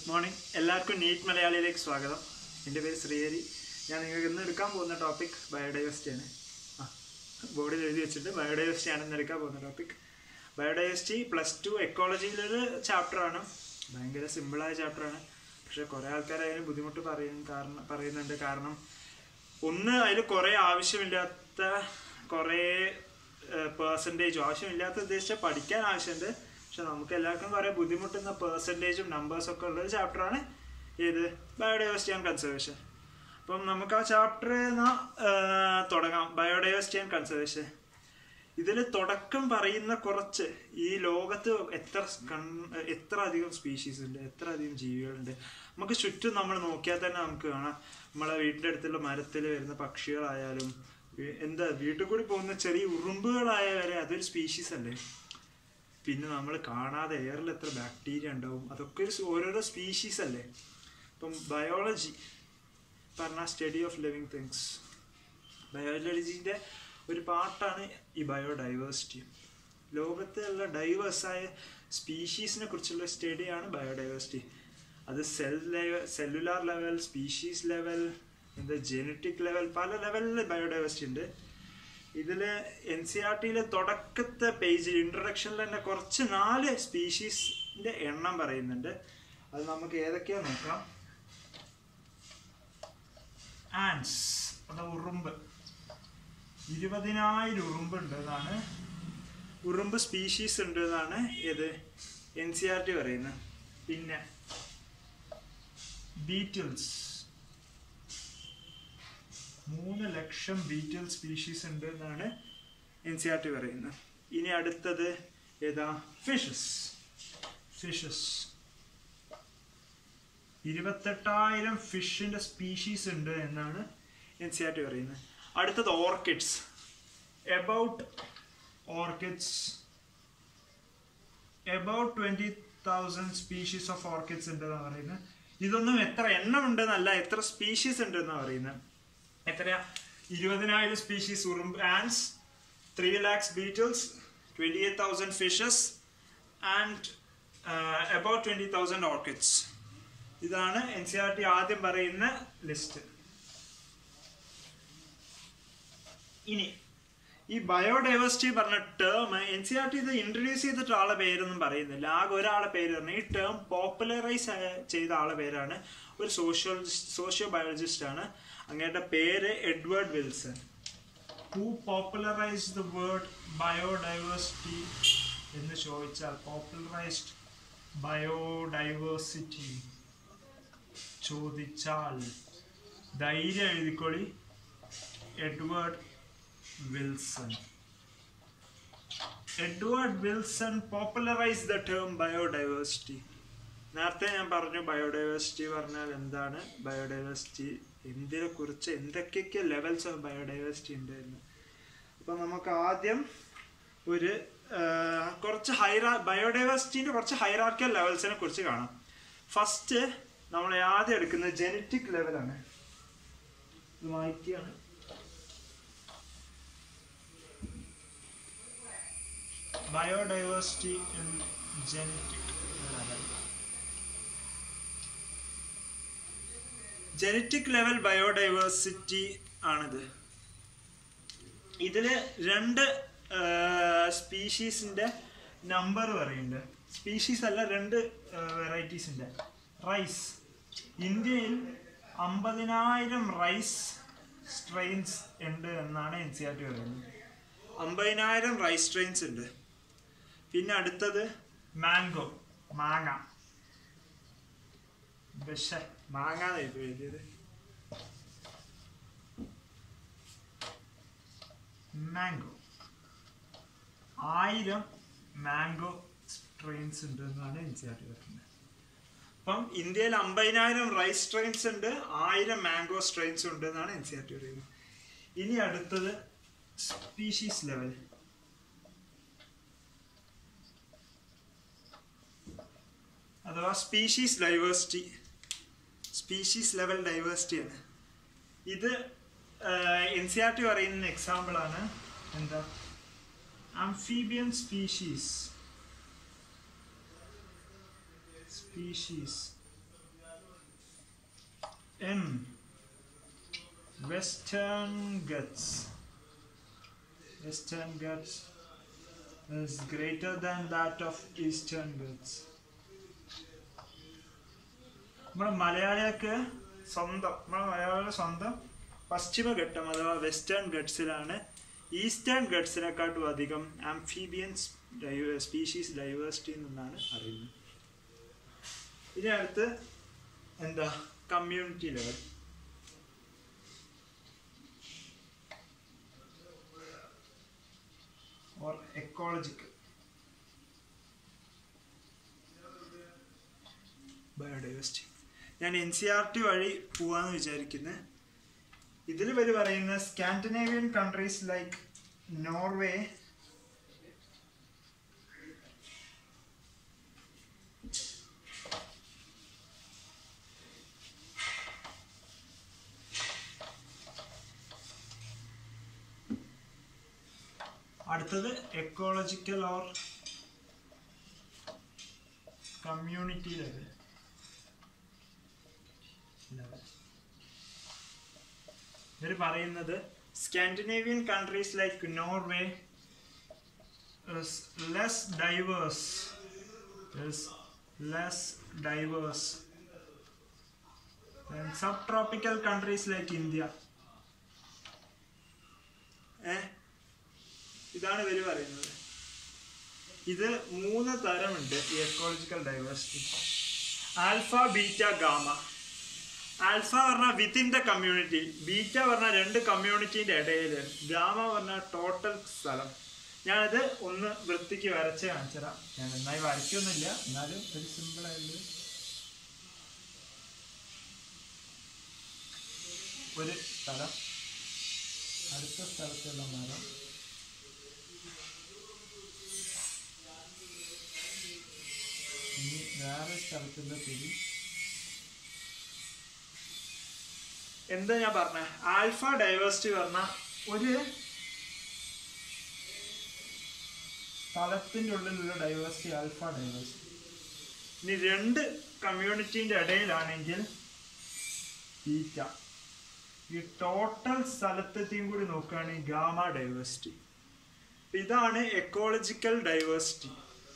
Morning എല്ലാവർക്കും NEET മലയാളിയിലേക്ക് സ്വാഗതം എൻ്റെ പേര് ശ്രീഹരി ഞാൻ നിങ്ങൾക്ക് ഇന്ന് എടുക്കാൻ പോകുന്ന ടോപ്പിക് ബയോഡൈവേഴ്സിറ്റി ആണ് ആ ബോർഡിൽ എഴുതി വെച്ചിട്ട് ബയോഡൈവേഴ്സിറ്റി ആണ് ഇന്ന് എടുക്കാൻ പോകുന്ന ടോപ്പിക് ബയോഡൈവേഴ്സിറ്റി പ്ലസ് ടു എക്കോളജിയിലൊരു ചാപ്റ്ററാണ് ഭയങ്കര സിമ്പിളായ ചാപ്റ്ററാണ് പക്ഷേ കുറേ ആൾക്കാർ അതിന് ബുദ്ധിമുട്ട് പറയും കാരണം പറയുന്നുണ്ട് കാരണം ഒന്ന് അതിൽ കുറേ ആവശ്യമില്ലാത്ത കുറേ പേഴ്സൻറ്റേജും ആവശ്യമില്ലാത്ത ഉദ്ദേശിച്ചാൽ പഠിക്കാൻ ആവശ്യമുണ്ട് പക്ഷെ നമുക്ക് എല്ലാവർക്കും കുറേ ബുദ്ധിമുട്ടുന്ന പേഴ്സൻറ്റേജും നമ്പേഴ്സും ഒക്കെ ഉള്ളൊരു ചാപ്റ്ററാണ് ഏത് ബയോഡൈവേഴ്സിറ്റി ആൻഡ് കൺസർവേഷൻ അപ്പം നമുക്ക് ആ ചാപ്റ്റർ തുടങ്ങാം ബയോഡൈവേഴ്സിറ്റി ആൻഡ് കൺസർവേഷൻ ഇതിൽ തുടക്കം പറയുന്ന കുറച്ച് ഈ ലോകത്ത് എത്ര കൺ എത്ര അധികം സ്പീഷീസ് ഉണ്ട് എത്ര അധികം ജീവികളുണ്ട് നമുക്ക് ചുറ്റും നമ്മൾ നോക്കിയാൽ തന്നെ നമുക്ക് കാണാം നമ്മളെ വീടിൻ്റെ അടുത്തുള്ള മരത്തിൽ വരുന്ന പക്ഷികളായാലും വീ- എന്താ വീട്ടിൽ കൂടി പോകുന്ന ചെറിയ ഉറുമ്പുകളായ വരെ അതൊരു സ്പീഷീസ് അല്ലേ പിന്നെ നമ്മൾ കാണാതെ എയറിൽ എത്ര ബാക്ടീരിയ ഉണ്ടാവും അതൊക്കെ ഒരു സ് ഓരോരോ സ്പീഷീസ് അല്ലേ ഇപ്പം ബയോളജി പറഞ്ഞ സ്റ്റഡി ഓഫ് ലിവിങ് തിങ്സ് ബയോളജിൻ്റെ ഒരു പാർട്ടാണ് ഈ ബയോഡൈവേഴ്സിറ്റി ലോകത്തിലുള്ള ഡൈവേഴ്സായ സ്പീഷീസിനെ കുറിച്ചുള്ള സ്റ്റഡിയാണ് ബയോഡൈവേഴ്സിറ്റി അത് cell level cellular level species level എന്താ ജെനറ്റിക് ലെവൽ പല ലെവലിൽ ബയോഡൈവേഴ്സിറ്റി ഉണ്ട് ഇതിൽ എൻ സി ആർ ടിയിലെ തുടക്കത്തെ പേജിൽ ഇൻട്രൊഡക്ഷനിൽ തന്നെ കുറച്ച് നാല് സ്പീഷീസിന്റെ എണ്ണം പറയുന്നുണ്ട് അത് നമുക്ക് ഏതൊക്കെയാ നോക്കാം ആൻസ് അല്ല ഉറുമ്പ് ഇരുപതിനായിരം ഉറുമ്പ് ഉണ്ട് എന്നാണ് ഉറുമ്പ് സ്പീഷീസ് ഉണ്ട് എന്നാണ് ഏത് എൻ സി ആർ ടി പറയുന്നത് പിന്നെ ബീറ്റിൽസ് മൂന്ന് ലക്ഷം ബീറ്റിൽ സ്പീഷീസ് ഉണ്ട് എന്നാണ് എൻ സി ആർ ടി പറയുന്നത് ഇനി അടുത്തത് ഏതാ ഫിഷസ് ഫിഷസ് ഇരുപത്തെട്ടായിരം ഫിഷിന്റെ സ്പീഷീസ് ഉണ്ട് എന്നാണ് എൻ സി ആർ ടി പറയുന്നത് അടുത്തത് orchids about orchids about twenty thousand species of orchids ഉണ്ട് എന്നാണ് പറയുന്നത് ഇതൊന്നും എത്ര എണ്ണം ഉണ്ടെന്നല്ല എത്ര സ്പീഷീസ് ഉണ്ട് എന്നാണ് പറയുന്നത് എത്രയാ ഇരുപതിനായിരം സ്പീഷീസ് ഉറുമ്പ് ants three lakhs beetles twenty eight thousand fishes and about twenty thousand orchids ഇതാണ് എൻ സി ആർ ടി ആദ്യം പറയുന്ന ലിസ്റ്റ് ഇനി ഈ ബയോഡൈവേഴ്സിറ്റി പറഞ്ഞ term N C R T ഇത് ഇൻട്രൊഡ്യൂസ് ചെയ്തിട്ട് ആളെ പേരൊന്നും പറയുന്നില്ല ആകെ ഒരാളെ പേര് പറഞ്ഞു ഈ ടേം പോപ്പുലറൈസ് ചെയ്ത ആളെ പേരാണ് ഒരു സോഷ്യോ സോഷ്യോ ബയോളജിസ്റ്റ് ആണ് അങ്ങയുടെ പേര് Edward Wilson who popularise the word biodiversity എന്ന് ചോദിച്ചാൽ പോപ്പുലറൈസ്ഡ് ബയോഡൈവേഴ്സിറ്റി ചോദിച്ചാൽ ധൈര്യം എഴുതിക്കൊള്ളി Edward Wilson Edward Wilson popularise the term biodiversity നേരത്തെ ഞാൻ പറഞ്ഞു ബയോഡൈവേഴ്സിറ്റി പറഞ്ഞാൽ എന്താണ് ബയോഡൈവേഴ്സിറ്റി എന്തിനെ കുറിച്ച് എന്തൊക്കെയൊക്കെ ലെവൽസ് ഓഫ് ബയോഡൈവേഴ്സിറ്റി ഉണ്ട് എന്ന് അപ്പൊ നമുക്ക് ആദ്യം ഒരു ആ, കുറച്ച് ഹൈറാ ബയോഡൈവേഴ്സിറ്റിന്റെ കുറച്ച് ഹൈറാർക്കിയൽ ലെവൽസിനെ കുറിച്ച് കാണാം ഫസ്റ്റ് നമ്മൾ ആദ്യം എടുക്കുന്നത് ജനറ്റിക് ലെവലാണ് ഇത് മാറ്റിയാണ് biodiversity in genetic level genetic level biodiversity ആണിത് ഇതില് രണ്ട് സ്പീഷീസിന്റെ നമ്പർ പറയുന്നുണ്ട് സ്പീഷീസ് അല്ല രണ്ട് വെറൈറ്റീസിന്റെ റൈസ് ഇന്ത്യയിൽ അമ്പതിനായിരം റൈസ് സ്ട്രെയിൻസ് ഉണ്ട് എന്നാണ് എൻ സി ആർ ടി പറയുന്നത് അമ്പതിനായിരം റൈസ് സ്ട്രെയിൻസ് ഉണ്ട് പിന്നെ അടുത്തത് മാംഗോ മാങ്ങ പക്ഷേ മാങ്ങ ഇത് എഴുതിയത് മാംഗോ ആയിരം മാംഗോ സ്ട്രെയിൻസ് ഉണ്ട് എന്നാണ് എൻ സി ആർ ടി പറയുന്നത് അപ്പം ഇന്ത്യയിൽ അമ്പതിനായിരം റൈസ് സ്ട്രെയിൻസ് ഉണ്ട് ആയിരം മാംഗോ സ്ട്രെയിൻസ് ഉണ്ട് എന്നാണ് എൻ സി ആർ ടി പറയുന്നത് ഇനി അടുത്തത് സ്പീഷീസ് ലെവൽ അഥവാ species diversity species level diversity ആണ് ഇത് എൻ സി ആർ ടി പറയുന്ന എക്സാമ്പിൾ ആണ് എന്താ amphibian species species in Western Ghats, Western Ghats is greater than that of Eastern Ghats. നമ്മുടെ മലയാളികൾക്ക് സ്വന്തം നമ്മുടെ മലയാളികളുടെ സ്വന്തം പശ്ചിമഘട്ടം അഥവാ വെസ്റ്റേൺ ഗട്ട്സിലാണ് ഈസ്റ്റേൺ ഗട്ട്സിനെക്കാട്ടും അധികം ആംഫീബിയൻസ് സ്പീഷീസ് ഡൈവേഴ്സിറ്റി എന്നാണ് അറിയുന്നത് ഇനി അടുത്ത് എന്താ community level or ecological biodiversity ഞാൻ എൻ സി ആർ ടി വഴി പോവാന്ന് വിചാരിക്കുന്നത് ഇതിൽ വരെ പറയുന്ന സ്കാൻഡിനേവിയൻ കൺട്രീസ് ലൈക്ക് നോർവേ അടുത്തത് എക്കോളജിക്കൽ ഓർ കമ്മ്യൂണിറ്റി ലെവൽ ഇവർ പറയുന്നത് Scandinavian countries like Norway less diverse less diverse subtropical countries like India ഏ ഇതാണ് ഇവർ പറയുന്നത് ഇത് മൂന്ന് തരമുണ്ട് ഈ ecological diversity alpha beta gamma alpha പറഞ്ഞാൽ വിത്തിൻ ദ കമ്മ്യൂണിറ്റി ബീറ്റ പറഞ്ഞാൽ രണ്ട് കമ്മ്യൂണിറ്റീൻ്റെ ഇടയിൽ ഗാമ പറഞ്ഞാൽ ടോട്ടൽ സ്ഥലം ഞാനിത് ഒന്ന് വൃത്തിക്ക് വരച്ച് കാണിച്ചുതരാം ഞാൻ നന്നായി വരയ്ക്കൊന്നുമില്ല എന്നാലും ഒരു സിമ്പിൾ ആയത് ഒരു സ്ഥലം അടുത്ത സ്ഥലത്തുള്ള മരം ഇനി വേറെ സ്ഥലത്തുള്ള തിരി എന്താ ഞാൻ പറഞ്ഞ ആൽഫ ഡൈവേഴ്സിറ്റി പറഞ്ഞ ഒരു സ്ഥലത്തിൻ്റെ ഉള്ളിലുള്ള ഡൈവേഴ്സിറ്റി ആൽഫ ഡൈവേഴ്സിറ്റി ഇനി രണ്ട് കമ്മ്യൂണിറ്റീൻ്റെ ഇടയിലാണെങ്കിൽ തീറ്റ ഈ ടോട്ടൽ സ്ഥലത്തെത്തിയും കൂടി നോക്കുകയാണെങ്കിൽ ഗാമ ഡൈവേഴ്സിറ്റി ഇതാണ് എക്കോളജിക്കൽ ഡൈവേഴ്സിറ്റി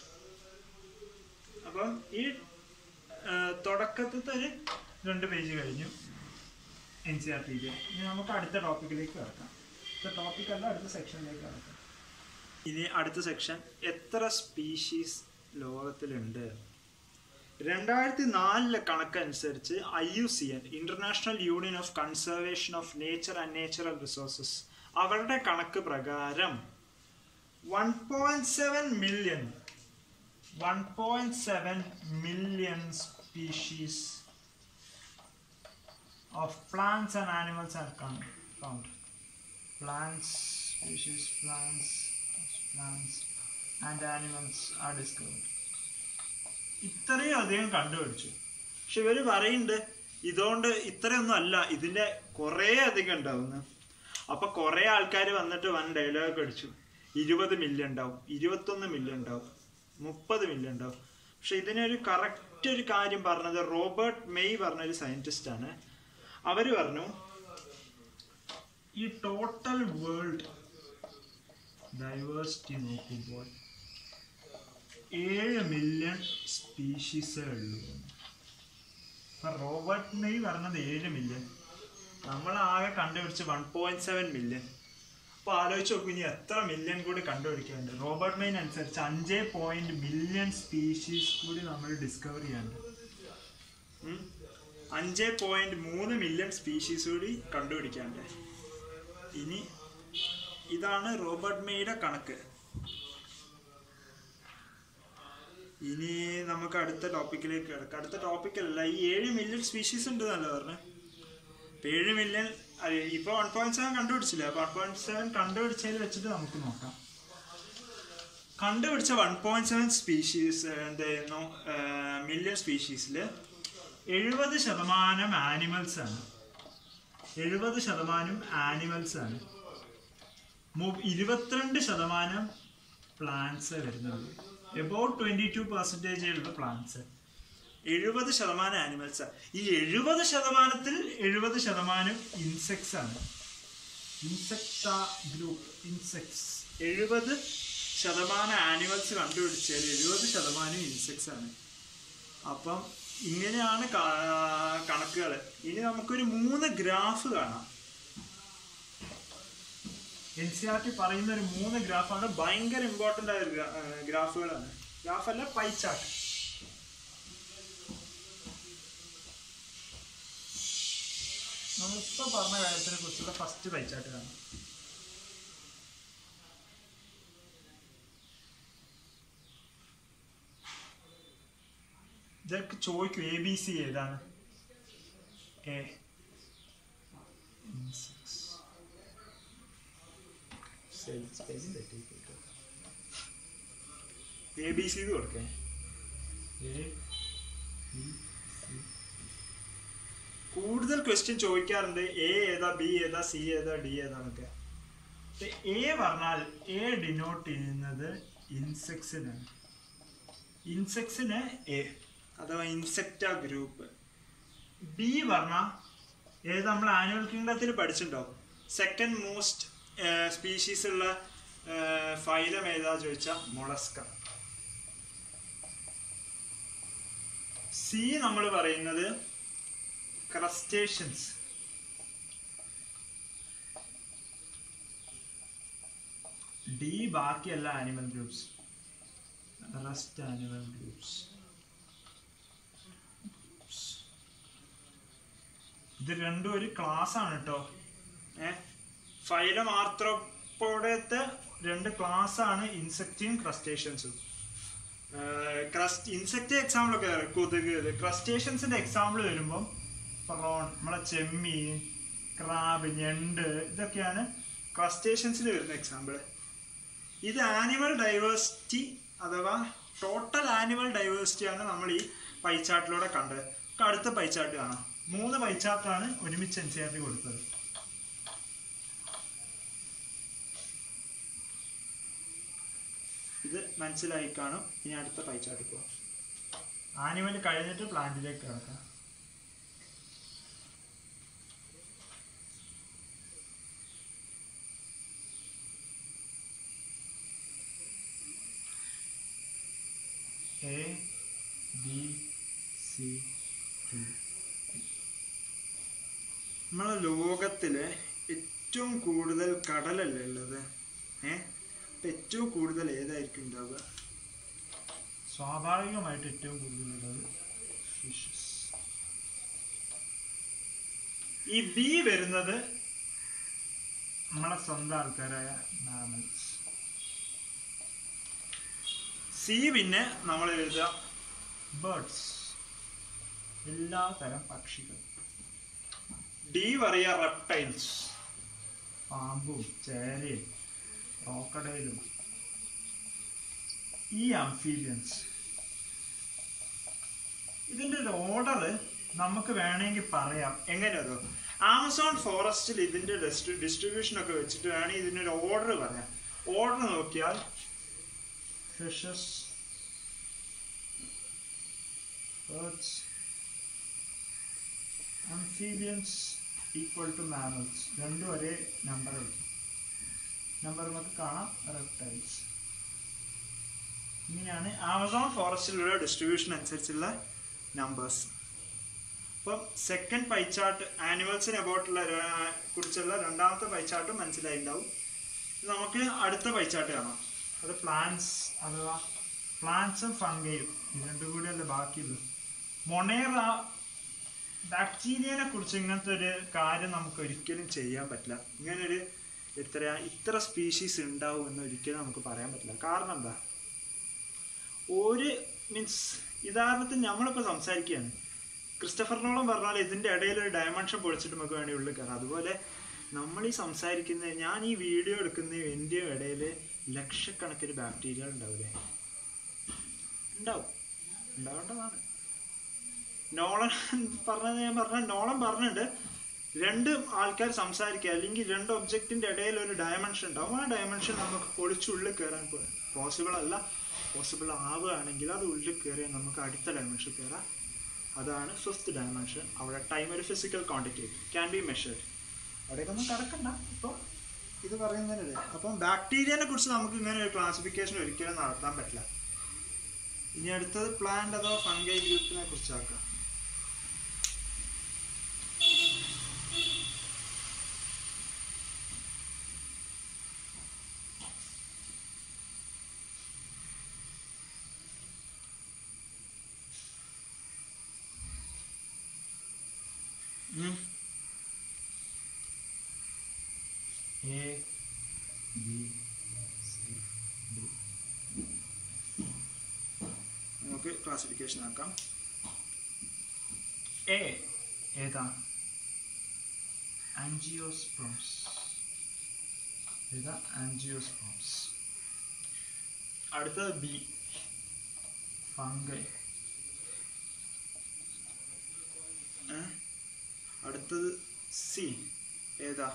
അപ്പം ഈ തുടക്കത്തിലത്തെ ഒരു രണ്ട് പേജ് കഴിഞ്ഞു എൻ സി ആർ ടിക്ക് ഇനി നമുക്ക് അടുത്ത ടോപ്പിക്കിലേക്ക് കിടക്കാം അടുത്ത ടോപ്പിക് അല്ല അടുത്ത സെക്ഷനിലേക്ക് കിടക്കാം ഇനി അടുത്ത സെക്ഷൻ എത്ര സ്പീഷീസ് ലോകത്തിലുണ്ട് രണ്ടായിരത്തി നാലിലെ കണക്കനുസരിച്ച് I U C N international union of conservation of nature and natural resources അവരുടെ കണക്ക് പ്രകാരം one point seven million one point seven million species of plants and animals are con- found. Plants, species, plants, plants and animals are discovered. ഇത്രയും അധികം കണ്ടുപിടിച്ചു പക്ഷെ ഇവര് പറയുന്നുണ്ട് ഇതുകൊണ്ട് ഇത്രയൊന്നും അല്ല ഇതിന്റെ കുറേ അധികം ഉണ്ടാവുന്നു അപ്പൊ കുറെ ആൾക്കാർ വന്നിട്ട് വൻ ഡയലോഗ് അടിച്ചു ഇരുപത് മില്യൺ ഉണ്ടാവും ഇരുപത്തൊന്ന് മില്യൺ ഉണ്ടാവും മുപ്പത് മില്യൺ ഉണ്ടാവും പക്ഷെ ഇതിനൊരു കറക്റ്റ് ഒരു കാര്യം പറഞ്ഞത് റോബർട്ട് മെയ് പറഞ്ഞൊരു സയന്റിസ്റ്റ് ആണ് അവര് പറഞ്ഞു ഈ ടോട്ടൽ വേൾഡ് ഡൈവേഴ്സിറ്റി നോക്കുമ്പോൾ ഏഴ് മില്യൺ സ്പീഷീസേ ഉള്ളൂ അപ്പൊ റോബർട്ട് മെയ് പറഞ്ഞത് ഏഴ് മില്യൺ നമ്മൾ ആകെ കണ്ടുപിടിച്ച് വൺ പോയിന്റ് സെവൻ മില്യൺ അപ്പൊ ആലോചിച്ച് നോക്കൂ ഇനി എത്ര മില്യൺ കൂടി കണ്ടുപിടിക്കാനുണ്ട് റോബർട്ട് മെയിൻ അനുസരിച്ച് അഞ്ചേ പോയിന്റ് മില്യൺ സ്പീഷീസ് കൂടി നമ്മൾ ഡിസ്കവർ ചെയ്യാനുണ്ട് ഉം. അഞ്ച് പോയിന്റ് മൂന്ന് മില്യൺ സ്പീഷീസ് കൂടി കണ്ടുപിടിക്കാണ്ട് ഇനി ഇതാണ് റോബർട്ട് മെയ്യുടെ കണക്ക് ഇനി നമുക്ക് അടുത്ത ടോപ്പിക്കിലേക്ക് കിടക്കാം അടുത്ത ടോപ്പിക്കല്ല ഈ ഏഴ് മില്യൺ സ്പീഷീസ് ഉണ്ട് എന്നല്ല പറഞ്ഞത് ഇപ്പൊ ഏഴ് മില്യൺ ഇപ്പൊ വൺ പോയിന്റ് സെവൻ കണ്ടുപിടിച്ചില്ല വൺ പോയിന്റ് സെവൻ കണ്ടുപിടിച്ചതിൽ വെച്ചിട്ട് നമുക്ക് നോക്കാം കണ്ടുപിടിച്ച വൺ പോയിന്റ് സെവൻ സ്പീഷീസ് എന്തായിരുന്നു മില്യൺ സ്പീഷീസിൽ എഴുപത് ശതമാനം ആനിമൽസ് ആണ് എഴുപത് ശതമാനം ആനിമൽസ് ആണ് മു- ഇരുപത്തിരണ്ട് ശതമാനം പ്ലാന്റ്സ് വരുന്നുള്ളൂ എബൌട്ട് ട്വന്റി ടു പെർസെൻറ്റേജേ ഉള്ളൂ പ്ലാന്റ്സ് എഴുപത് ശതമാനം ആനിമൽസ് ഈ എഴുപത് ശതമാനത്തിൽ എഴുപത് ശതമാനം ഇൻസെക്ട്സ് ആണ് ഇൻസെക്ട ഗ്രൂപ്പ് ഇൻസെക്ട്സ് എഴുപത് ശതമാനം ആനിമൽസ് കണ്ടുപിടിച്ചാൽ എഴുപത് ശതമാനം ഇൻസെക്ട്സ് ആണ് അപ്പം ഇങ്ങനെയാണ് കണക്കുകൾ ഇനി നമുക്കൊരു മൂന്ന് ഗ്രാഫ് കാണാം എൻ സി ആർ ടി പറയുന്ന ഒരു മൂന്ന് ഗ്രാഫാണ് ഭയങ്കര ഇമ്പോർട്ടൻ്റ് ആയ ഒരു ഗ്രാഫുകളാണ് ഗ്രാഫല്ല പൈ ചാർട്ട് നമ്മളിപ്പോൾ പറഞ്ഞ കാര്യത്തിനെ കുറിച്ചുള്ള ഫസ്റ്റ് പൈ ചാർട്ട് കാണാം ഇതൊക്കെ ചോദിക്കും എ ബി സി ഏതാണ് എ എ ബി സി കൊടുക്കേ എ കൂടുതൽ ക്വസ്റ്റ്യൻ ചോദിക്കാറുണ്ട് എ ഏതാ ബി ഏതാ സി ഏതാ ഡി ഏതാന്നൊക്കെ എ പറഞ്ഞാൽ എ ഡിനോട്ട് ചെയ്യുന്നത് ഇൻസെക്ട്സിനാണ് ഇൻസെക്ട്സിന് എ അഥവാ ഇൻസെക്റ്റ ഗ്രൂപ്പ് ബി പറഞ്ഞാൽ ഏത് നമ്മൾ ആനുവൽ കിങ്ഡത്തിൽ പഠിച്ചിട്ടുണ്ടാവും സെക്കൻഡ് മോസ്റ്റ് സ്പീഷീസ് ഉള്ള ഫൈലം ഏതാ ചോദിച്ചാൽ മൊളസ്ക സി നമ്മൾ പറയുന്നത് ക്രസ്റ്റേഷ്യൻസ് ഡി ബാക്കിയല്ല animal groups rest animal groups ഇത് രണ്ടും ഒരു ക്ലാസ് ആണ് കേട്ടോ ഏ ഫൈലം ആർത്രോപ്പോഡത്തെ രണ്ട് ക്ലാസ് ആണ് ഇൻസെക്റ്റും ക്രസ്റ്റേഷ്യൻസും ക്രസ്റ്റ് ഇൻസെക്റ്റ് എക്സാമ്പിൾ ഒക്കെ കൊതുക് ക്രസ്റ്റേഷ്യൻസിന്റെ എക്സാമ്പിൾ വരുമ്പം പ്രോൺ നമ്മളെ ചെമ്മീൻ ക്രാബ് ഞണ്ട് ഇതൊക്കെയാണ് ക്രസ്റ്റേഷ്യൻസിൽ വരുന്ന എക്സാമ്പിൾ ഇത് ആനിമൽ ഡൈവേഴ്സിറ്റി അഥവാ ടോട്ടൽ ആനിമൽ ഡൈവേഴ്സിറ്റി ആണ് നമ്മൾ ഈ പൈച്ചാർട്ടിലൂടെ കണ്ടത് നമുക്ക് അടുത്ത പൈച്ചാർട്ട് കാണാം മൂന്ന് പൈച്ചാർട്ടാണ് ഒരുമിച്ച് എൻ സി ആർ ടി കൊടുത്തത് ഇത് മനസ്സിലായി കാണും ഇനി അടുത്ത പൈച്ചാർട്ട് പോവാം ആനിമൽ കഴിഞ്ഞിട്ട് പ്ലാന്റിലേക്ക് കിടക്കാം എ ബി സി ഡി നമ്മളെ ലോകത്തില് ഏറ്റവും കൂടുതൽ കടലല്ലേ ഉള്ളത് ഏ അപ്പൊ ഏറ്റവും കൂടുതൽ ഏതായിരിക്കും ഉണ്ടാവുക സ്വാഭാവികമായിട്ട് ഏറ്റവും കൂടുതലുള്ളത് ഫിഷസ് ഈ ബി വരുന്നത് നമ്മളെ സ്വന്തം ആൾക്കാരായ മാമൽസ് സി പിന്നെ നമ്മൾ എഴുതുക ബേർഡ്സ് എല്ലാ തരം പക്ഷികൾ ഡി പറയുക റെപ്റ്റൈൽസ് പാമ്പും ചേരയും ക്രോക്കഡൈലും ഈ അംഫീലിയൻസ് ഇതിന്റെ ഒരു ഓർഡർ നമുക്ക് വേണമെങ്കിൽ പറയാം എങ്ങനെയാണോ ആമസോൺ ഫോറസ്റ്റിൽ ഇതിന്റെ ഡിസ്ട്രിബ്യൂഷൻ ഒക്കെ വെച്ചിട്ട് വേണമെങ്കിൽ ഇതിന്റെ ഒരു ഓർഡർ പറയാം ഓർഡർ നോക്കിയാൽ fishes birds amphibians equal to mammals രണ്ടും ഒരേ നമ്പർ നമ്പർ നമുക്ക് കാണാം റെപ്റ്റൈൽസ് ഇങ്ങനെയാണ് ആമസോൺ ഫോറസ്റ്റിലുള്ള ഡിസ്ട്രിബ്യൂഷൻ അനുസരിച്ചുള്ള നമ്പേഴ്സ് അപ്പം സെക്കൻഡ് പൈച്ചാർട്ട് ആനിമൽസിനെ അബൌട്ടുള്ള കുറിച്ചുള്ള രണ്ടാമത്തെ പൈച്ചാർട്ടും മനസ്സിലായിട്ടുണ്ടാവും ഇനി നമുക്ക് അടുത്ത പൈച്ചാർട്ട് കാണാം അത് പ്ലാന്റ്സ് അഥവാ പ്ലാന്റ്സും ഫംഗയും ഇത് രണ്ടും കൂടിയല്ലേ ബാക്കിയുള്ളൂ മൊണേറ ബാക്ടീരിയനെ കുറിച്ച് ഇങ്ങനത്തെ ഒരു കാര്യം നമുക്ക് ഒരിക്കലും ചെയ്യാൻ പറ്റില്ല ഇങ്ങനൊരു ഇത്ര ഇത്ര സ്പീഷീസ് ഉണ്ടാവും എന്ന് ഒരിക്കലും നമുക്ക് പറയാൻ പറ്റില്ല കാരണം എന്താ ഒരു മീൻസ് ഉദാഹരണത്തിന് നമ്മളിപ്പോൾ സംസാരിക്കുകയാണ് ക്രിസ്റ്റഫറിനോളം പറഞ്ഞാൽ ഇതിൻ്റെ ഇടയിൽ ഒരു ഡയമെൻഷൻ പൊളിച്ചിട്ട് നമുക്ക് വേണമെങ്കിൽ ഉള്ളിൽ കയറാം അതുപോലെ നമ്മൾ ഈ സംസാരിക്കുന്ന ഞാൻ ഈ വീഡിയോ എടുക്കുന്ന എൻ്റെ ഇടയിൽ ലക്ഷക്കണക്കിന് ബാക്ടീരിയകൾ ഉണ്ടാവില്ലേ ഉണ്ടാവും ഉണ്ടാവേണ്ടതാണ് നോളൻ പറഞ്ഞത് ഞാൻ പറഞ്ഞ നോളൻ പറഞ്ഞിട്ടുണ്ട് രണ്ട് ആൾക്കാർ സംസാരിക്കുക അല്ലെങ്കിൽ രണ്ട് ഒബ്ജക്റ്റിന്റെ ഇടയിൽ ഒരു ഡയമെൻഷൻ ഉണ്ടാവും ആ ഡയമെൻഷൻ നമുക്ക് പൊളിച്ചുള്ളിൽ കയറാൻ പോസിബിൾ അല്ല പോസിബിൾ ആവുകയാണെങ്കിൽ അത് ഉള്ളിൽ കയറിയാൽ നമുക്ക് അടുത്ത ഡയമെൻഷൻ കയറാൻ അതാണ് ഫിഫ്ത്ത് ഡയമെൻഷൻ അവിടെ ടൈം ഒരു physical quantity can be measured അവിടേക്ക് ഒന്നും കടക്കണ്ട ഇപ്പം ഇത് പറയുന്നതിനിടെ അപ്പം ബാക്ടീരിയനെ കുറിച്ച് നമുക്ക് ഇങ്ങനെ ഒരു ക്ലാസിഫിക്കേഷൻ ഒരിക്കലും നടത്താൻ പറ്റില്ല ഇനി അടുത്തത് പ്ലാന്റ് അഥവാ ഫംഗൈ ഗ്രൂപ്പിനെ കുറിച്ചാക്കാം ഉം. A B C D നമുക്ക് ക്ലാസിഫിക്കേഷൻ ആക്കാം എ ഏതാ ആൻജിയോസ്പ്രോംസ് ഏതാ ആൻജിയോസ്പ്രോംസ് അടുത്തത് ബി ഫംഗൈ അടുത്തത് സി ഏതാ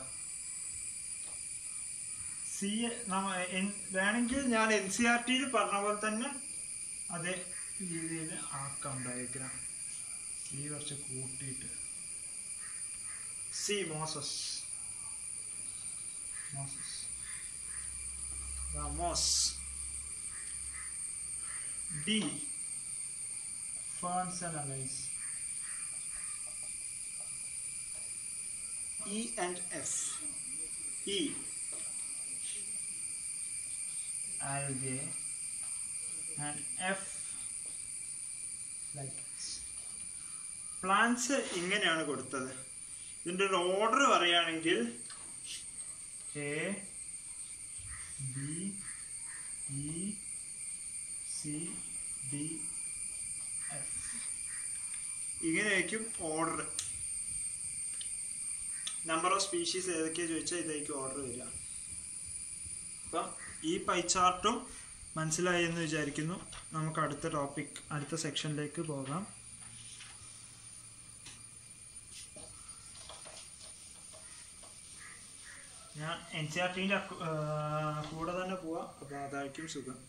സി വേണമെങ്കിൽ ഞാൻ എൻ സി ആർ ടിയിൽ പറഞ്ഞ പോലെ തന്നെ അതേ രീതിയിൽ ആക്കാം ഡയഗ്രാം സി കുറച്ച് കൂട്ടിയിട്ട് C mosses mosses moss D ferns and algae E and F. E. Algae. And F. Like this. Plants ഇങ്ങനെയാണ് കൊടുത്തത് ഇതിൻ്റെ ഒരു ഓർഡർ പറയുകയാണെങ്കിൽ A B E C D F ഇങ്ങനെയായിരിക്കും ഓർഡർ നമ്പർ ഓഫ് സ്പീഷീസ് ഏതൊക്കെയാണ് ചോദിച്ചാൽ ഇതായിരിക്കും ഓർഡർ വരിക അപ്പം ഈ പൈ ചാർട്ടും മനസ്സിലായി എന്ന് വിചാരിക്കുന്നു നമുക്ക് അടുത്ത ടോപ്പിക് അടുത്ത സെക്ഷനിലേക്ക് പോകാം ഞാൻ എൻ സി ആർ ടീൻ്റെ കൂടെ തന്നെ പോവാം അപ്പോൾ അതായിരിക്കും സുഖം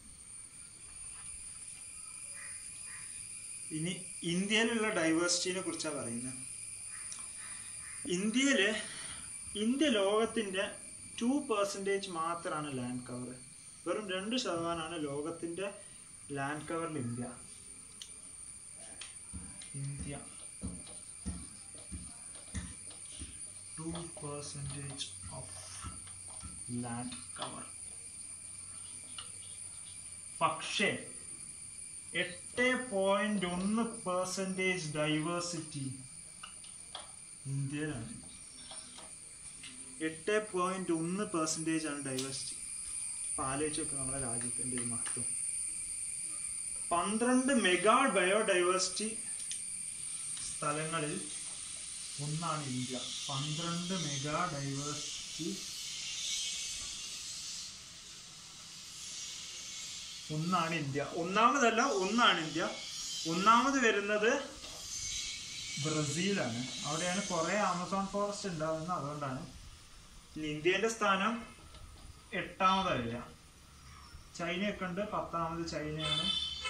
ഇനി ഇന്ത്യയിലുള്ള ഡൈവേഴ്സിറ്റിനെ കുറിച്ചാണ് പറയുന്നത് ഇന്ത്യയിൽ ഇന്ത്യ ലോകത്തിൻ്റെ ടു പെർസെൻറ്റേജ് മാത്രമാണ് ലാൻഡ് കവർ വെറും രണ്ട് ശതമാനമാണ് ലോകത്തിൻ്റെ ലാൻഡ് കവറിൽ India India two percentage of land cover പക്ഷേ എട്ട് പോയിന്റ് ഒന്ന് പെർസെൻറ്റേജ് ഡൈവേഴ്സിറ്റി ഇന്ത്യയിലാണ് എട്ട് പോയിന്റ് ഒന്ന് പെർസെൻറ്റേജ് ആണ് ഡൈവേഴ്സിറ്റി അപ്പം ആലോചിച്ച് നോക്കുക നമ്മുടെ രാജ്യത്തിൻ്റെ ഒരു മഹത്വം പന്ത്രണ്ട് മെഗാ ബയോഡൈവേഴ്സിറ്റി സ്ഥലങ്ങളിൽ ഒന്നാണ് ഇന്ത്യ പന്ത്രണ്ട് മെഗാ ഡൈവേഴ്സിറ്റി ഒന്നാണ് ഇന്ത്യ ഒന്നാമതല്ല ഒന്നാണ് ഇന്ത്യ ഒന്നാമത് വരുന്നത് ബ്രസീലാണ് അവിടെയാണ് കുറേ ആമസോൺ ഫോറസ്റ്റ് ഉണ്ടാകുന്നത് അതുകൊണ്ടാണ് ഇനി ഇന്ത്യൻ്റെ സ്ഥാനം എട്ടാമതായില്ല ചൈനയൊക്കെ ഉണ്ട് പത്താമത് ചൈനയാണ്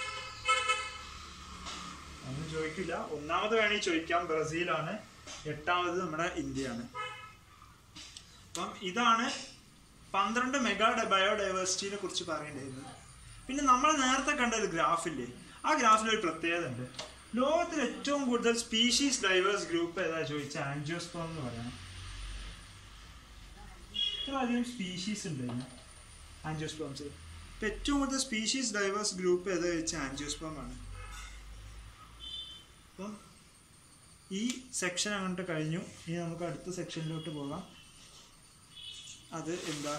ഒന്നും ചോദിക്കില്ല ഒന്നാമത് വേണമെങ്കിൽ ചോദിക്കാം ബ്രസീലാണ് എട്ടാമത് നമ്മുടെ ഇന്ത്യയാണ് അപ്പം ഇതാണ് പന്ത്രണ്ട് മെഗാ ബയോഡൈവേഴ്സിറ്റിനെ കുറിച്ച് പറയേണ്ടിയിരുന്നത് പിന്നെ നമ്മൾ നേരത്തെ കണ്ട ഒരു ഗ്രാഫില്ലേ ആ ഗ്രാഫിൽ ഒരു പ്രത്യേകത ഉണ്ട് ലോകത്തിൽ ഏറ്റവും കൂടുതൽ സ്പീഷീസ് ഡൈവേഴ്സ് ഗ്രൂപ്പ് ഏതാ ചോദിച്ചാൽ ആൻജിയോസ്പോം എന്ന് പറയണം ഇത്ര അധികം സ്പീഷീസ് ഉണ്ട് ഇതിന് ആൻജിയോസ്പോംസിൽ ഇപ്പം ഏറ്റവും കൂടുതൽ സ്പീഷീസ് ഡൈവേഴ്സ് ഗ്രൂപ്പ് ഏതാ ചോദിച്ചാൽ ആൻജിയോസ്പോം ആണ് അപ്പം ഈ സെക്ഷൻ അങ്ങോട്ട് കഴിഞ്ഞു ഇനി നമുക്ക് അടുത്ത സെക്ഷനിലോട്ട് പോകാം അത് എന്താ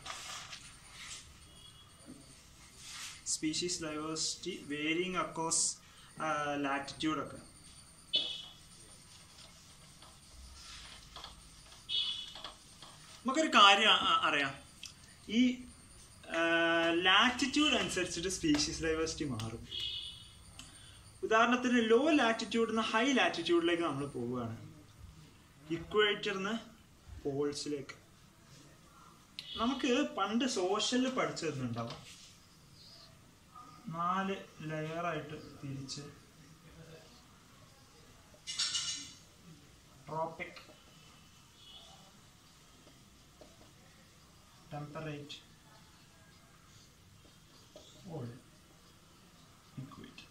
സ്പീഷീസ് ഡൈവേഴ്സിറ്റി വേരിയിങ് അക്കോസ് ലാറ്റിറ്റ്യൂഡൊക്കെ നമുക്കൊരു കാര്യം അ- അറിയാം ഈ ലാറ്റിറ്റ്യൂഡ് അനുസരിച്ചിട്ട് സ്പീഷീസ് ഡൈവേഴ്സിറ്റി മാറും ഉദാഹരണത്തിന് ലോ ലാറ്റിറ്റ്യൂഡിൽ നിന്ന് ഹൈ ലാറ്റിറ്റ്യൂഡിലേക്ക് നമ്മൾ പോവുകയാണ് ഇക്വേറ്ററിന്ന് പോൾസിലേക്ക് നമുക്ക് പണ്ട് സോഷ്യലിൽ പഠിച്ചു തന്നിട്ടുണ്ടാവും നാല് ലെയറായിട്ട് തിരിച്ച് tropic temperate all equator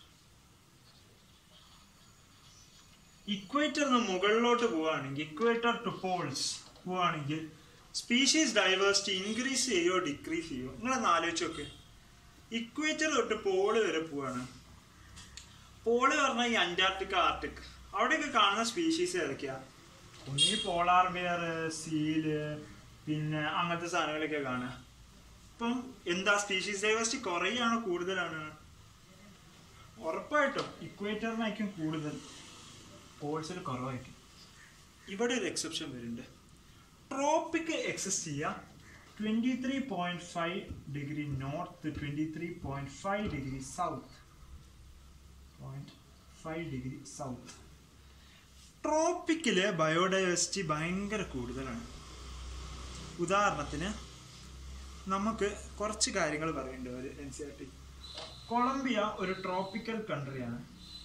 equator മുകളിലോട്ട് പോവുകയാണെങ്കിൽ ഇക്വേറ്റർ ടു പോൾസ് പോവുകയാണെങ്കിൽ സ്പീഷീസ് ഡൈവേഴ്സിറ്റി ഇൻക്രീസ് ചെയ്യോ ഡിക്രീസ് ചെയ്യോ നിങ്ങളൊന്ന് ആലോചിച്ച് നോക്ക് ഇക്വേറ്റർ തൊട്ട് പോള് വരെ പോവാണ് പോള് പറഞ്ഞാൽ ഈ അന്റാർട്ടിക്ക ആർട്ടിക് അവിടെയൊക്കെ കാണുന്ന സ്പീഷീസ് ഏതൊക്കെയാ ഒന്നീ പോളാർ ബിയർ സീല് പിന്നെ അങ്ങനത്തെ സാധനങ്ങളൊക്കെ കാണുക ഇപ്പം എന്താ സ്പീഷീസ് ഡൈവേഴ്സിറ്റി കുറയാണോ കൂടുതലാണ് ഉറപ്പായിട്ടും ഇക്വേറ്ററിനായിരിക്കും കൂടുതൽ പോൾസിൽ കുറവായിരിക്കും ഇവിടെ ഒരു എക്സെപ്ഷൻ വരുന്നുണ്ട് ട്രോപ്പിക് എക്സിസ്റ്റ് ചെയ്യാം twenty three point five degree north twenty three point five degree south point five degree south ട്രോപ്പിക്കില് ബയോഡൈവേഴ്സിറ്റി ഭയങ്കര കൂടുതലാണ് ഉദാഹരണത്തിന് നമുക്ക് കുറച്ച് കാര്യങ്ങൾ പറയേണ്ടി ഒരു N C R T Colombia ഒരു ട്രോപ്പിക്കൽ കൺട്രിയാണ്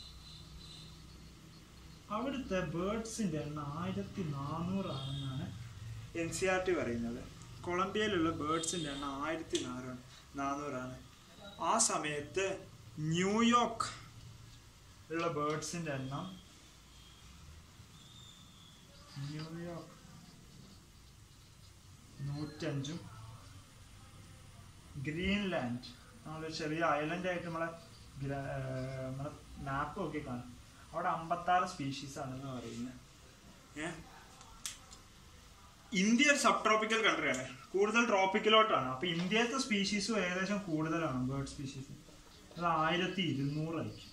അവിടുത്തെ ബേർഡ്സിന്റെ എണ്ണം ആയിരത്തി നാനൂറാണെന്നാണ് എൻ സി ആർ ടി പറയുന്നത് കൊളംബിയയിലുള്ള ബേർഡ്സിന്റെ എണ്ണം ആയിരത്തി നാനൂറ് നാനൂറാണ് ആ സമയത്ത് ന്യൂയോർക്ക് ഉള്ള ബേർഡ്സിന്റെ എണ്ണം ന്യൂയോർക്ക് നൂറ്റഞ്ചും ഗ്രീൻലാൻഡ് നമ്മളൊരു ചെറിയ ഐലൻഡ് ആയിട്ട് നമ്മളെ ഗ്ര- ഏർ നമ്മളെ മാപ്പ് നോക്കി കാണും അവിടെ അമ്പത്താറ് സ്പീഷീസ് ആണെന്ന് പറയുന്നത് ഏ ഇന്ത്യ ഒരു സബ് ട്രോപ്പിക്കൽ കൺട്രിയാണ് കൂടുതൽ ട്രോപ്പിക്കലോട്ടാണ് അപ്പൊ ഇന്ത്യത്തെ സ്പീഷീസും ഏകദേശം കൂടുതലാണ് ബേർഡ് സ്പീഷീസ് അത് ആയിരത്തി ഇരുന്നൂറായിരിക്കും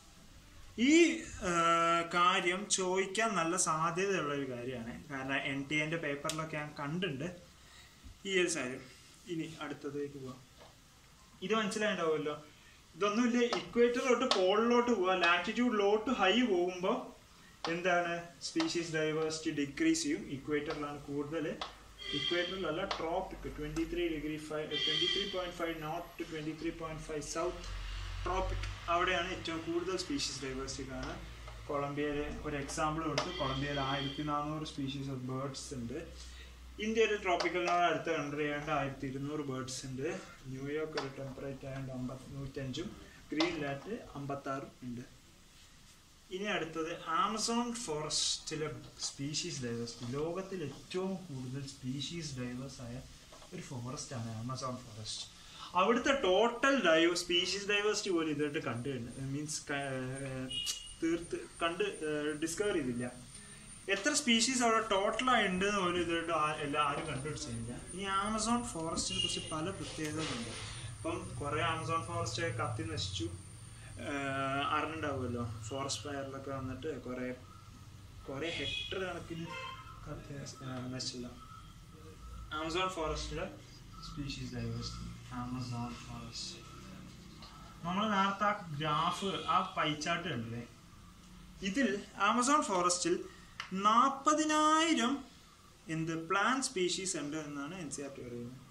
ഈ ആ, കാര്യം ചോദിക്കാൻ നല്ല സാധ്യതയുള്ള ഒരു കാര്യമാണ് കാരണം എൻ ടി എൻ്റെ പേപ്പറിലൊക്കെ ഞാൻ കണ്ടിട്ടുണ്ട് ഈ ഒരു കാര്യം ഇനി അടുത്തതേക്ക് പോവാം ഇത് മനസ്സിലായിട്ടുണ്ടാവുമല്ലോ ഇതൊന്നുമില്ല ഇക്വേറ്ററിലോട്ട് പോളിലോട്ട് പോവുക ലാറ്റിറ്റ്യൂഡിലോട്ട് ഹൈ പോകുമ്പോൾ എന്താണ് സ്പീഷീസ് ഡൈവേഴ്സിറ്റി ഡിക്രീസ് ചെയ്യും ഇക്വേറ്ററിലാണ് കൂടുതൽ ഇക്വേറ്ററിലല്ല tropic twenty three degree five twenty three point five north to twenty three point five south tropic അവിടെയാണ് ഏറ്റവും കൂടുതൽ സ്പീഷീസ് ഡൈവേഴ്സിറ്റി കാണുക കൊളംബിയയിൽ ഒരു എക്സാമ്പിൾ കൊടുത്ത് കൊളംബിയയിൽ ആയിരത്തി നാനൂറ് സ്പീഷീസ് ഓഫ് ബേർഡ്സ് ഉണ്ട് ഇന്ത്യയിൽ ട്രോപ്പിക്കലിനോട് അടുത്ത കൺട്രി ആയതുകൊണ്ട് ആയിരത്തി ഇരുന്നൂറ് ബേർഡ്സ് ഉണ്ട് ന്യൂയോർക്ക് ഒരു ടെമ്പറേറ്റ് ആയതുകൊണ്ട് അമ്പത് നൂറ്റഞ്ചും ഗ്രീൻലാൻഡ് അമ്പത്താറും ഉണ്ട് ഇനി അടുത്തത് ആമസോൺ ഫോറസ്റ്റിലെ സ്പീഷീസ് ഡൈവേഴ്സിറ്റി ലോകത്തിൽ ഏറ്റവും കൂടുതൽ സ്പീഷീസ് ഡൈവേഴ്സ് ആയ ഒരു ഫോറസ്റ്റ് ആണ് ആമസോൺ ഫോറസ്റ്റ് അവിടുത്തെ ടോട്ടൽ ഡൈവ് സ്പീഷീസ് ഡൈവേഴ്സിറ്റി പോലും ഇതായിട്ട് കണ്ടു മീൻസ് തീർത്ത് കണ്ട് ഡിസ്കവർ ചെയ്തില്ല എത്ര സ്പീഷീസ് അവിടെ ടോട്ടലായി ഉണ്ട് എന്ന് പോലും ഇതായിട്ട് ആ- എല്ലാ ആരും കണ്ടുപിടിച്ചില്ല ഈ ആമസോൺ ഫോറസ്റ്റിനെ കുറിച്ച് പല പ്രത്യേകതകളുണ്ട് ഇപ്പം കുറേ ആമസോൺ ഫോറസ്റ്റ് കത്തി നശിച്ചു ആഹ് അറിഞ്ഞിട്ടുണ്ടാവുമല്ലോ ഫോറസ്റ്റ് ഫയറിലൊക്കെ വന്നിട്ട് കുറേ കുറേ ഹെക്ടർ കണക്കിന് കത്തി നശി- ആഹ് നശിച്ചില്ല ആമസോൺ ഫോറസ്റ്റിലെ സ്പീഷീസ് ഡൈവേഴ്സിറ്റി ആമസോൺ ഫോറസ്റ്റ് നമ്മൾ നേരത്തെ ആ ഗ്രാഫ് ആ പൈച്ചാട്ട് കണ്ടില്ലേ ഇതിൽ ആമസോൺ ഫോറസ്റ്റിൽ നാൽപ്പതിനായിരം എന്ത് പ്ലാൻ സ്പീഷീസ് ഉണ്ട് എന്നാണ് എൻ സി ആർ ടി പറയുന്നത്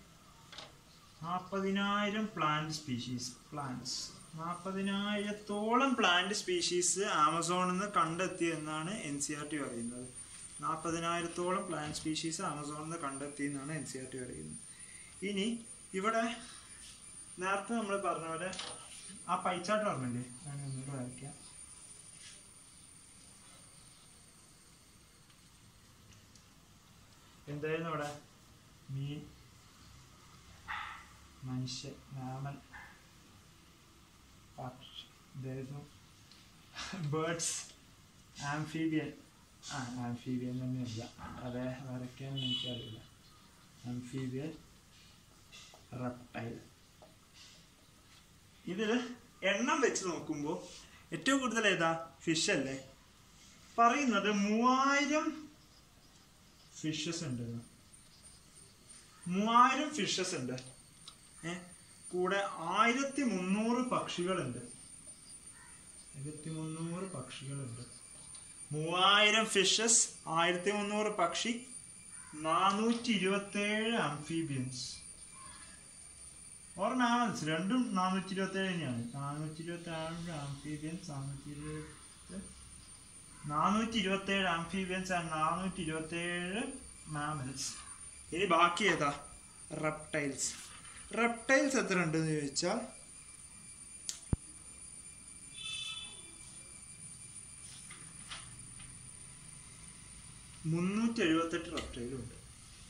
നാൽപ്പതിനായിരം പ്ലാന്റ് സ്പീഷീസ് പ്ലാന്റ്സ് നാൽപ്പതിനായിരത്തോളം പ്ലാന്റ് സ്പീഷീസ് ആമസോണിൽ നിന്ന് കണ്ടെത്തി എന്നാണ് എൻ സി ആർ ടി പറയുന്നത് നാൽപ്പതിനായിരത്തോളം പ്ലാന്റ് സ്പീഷീസ് ആമസോണിൽ നിന്ന് കണ്ടെത്തി എന്നാണ് എൻ സി ആർ ടി പറയുന്നത് ഇനി ഇവിടെ നേരത്തെ നമ്മൾ പറഞ്ഞ പോലെ ആ പൈച്ചാട്ട് പറഞ്ഞില്ലേ ഞാൻ ഒന്നുകൂടെ വരയ്ക്കാം എന്തായിരുന്നു ഇവിടെ മീൻ മനുഷ്യൻ മാമൻ പക്ഷി ഇതായിരുന്നു ബേർഡ്സ് ആംഫീബിയൻ ആ ആംഫീബിയൻ തന്നെയല്ല അതെ വരയ്ക്കാനും എനിക്കറിയില്ല ആംഫീബിയൻ റെപ്റ്റൈൽ ഇതിൽ എണ്ണം വെച്ച് നോക്കുമ്പോൾ ഏറ്റവും കൂടുതൽ ഏതാ ഫിഷ് അല്ലേ പറയുന്നത് മൂവായിരം ഫിഷസ് ഉണ്ട് എന്ന്. മൂവായിരം ഫിഷസ് ഉണ്ട് ഏ കൂടെ ആയിരത്തി മുന്നൂറ് പക്ഷികളുണ്ട് ആയിരത്തി മുന്നൂറ് പക്ഷികളുണ്ട് മൂവായിരം ഫിഷസ് ആയിരത്തി മുന്നൂറ് പക്ഷി നാനൂറ്റി ഇരുപത്തേഴ് ആംഫീബിയൻസ് ഓർമ്മ മനസ്സിൽ രണ്ടും നാനൂറ്റി ഇരുപത്തേഴ് തന്നെയാണ് നാനൂറ്റി ഇരുപത്തി ഏഴ് ആംഫീബിയൻസ് നാനൂറ്റി ഇരുപത്തി നാനൂറ്റി ഇരുപത്തി ഏഴ് ആംഫീബിയൻസ് ആൻഡ് നാനൂറ്റി ഇരുപത്തി ഏഴ് മാമൽസ് ഇനി ബാക്കി ഏതാ റെപ്റ്റൈൽസ് റെപ്റ്റൈൽസ് എത്ര ഉണ്ടെന്ന് ചോദിച്ചാൽ മുന്നൂറ്റി എഴുപത്തെട്ട് റെപ്റ്റൈലും ഉണ്ട്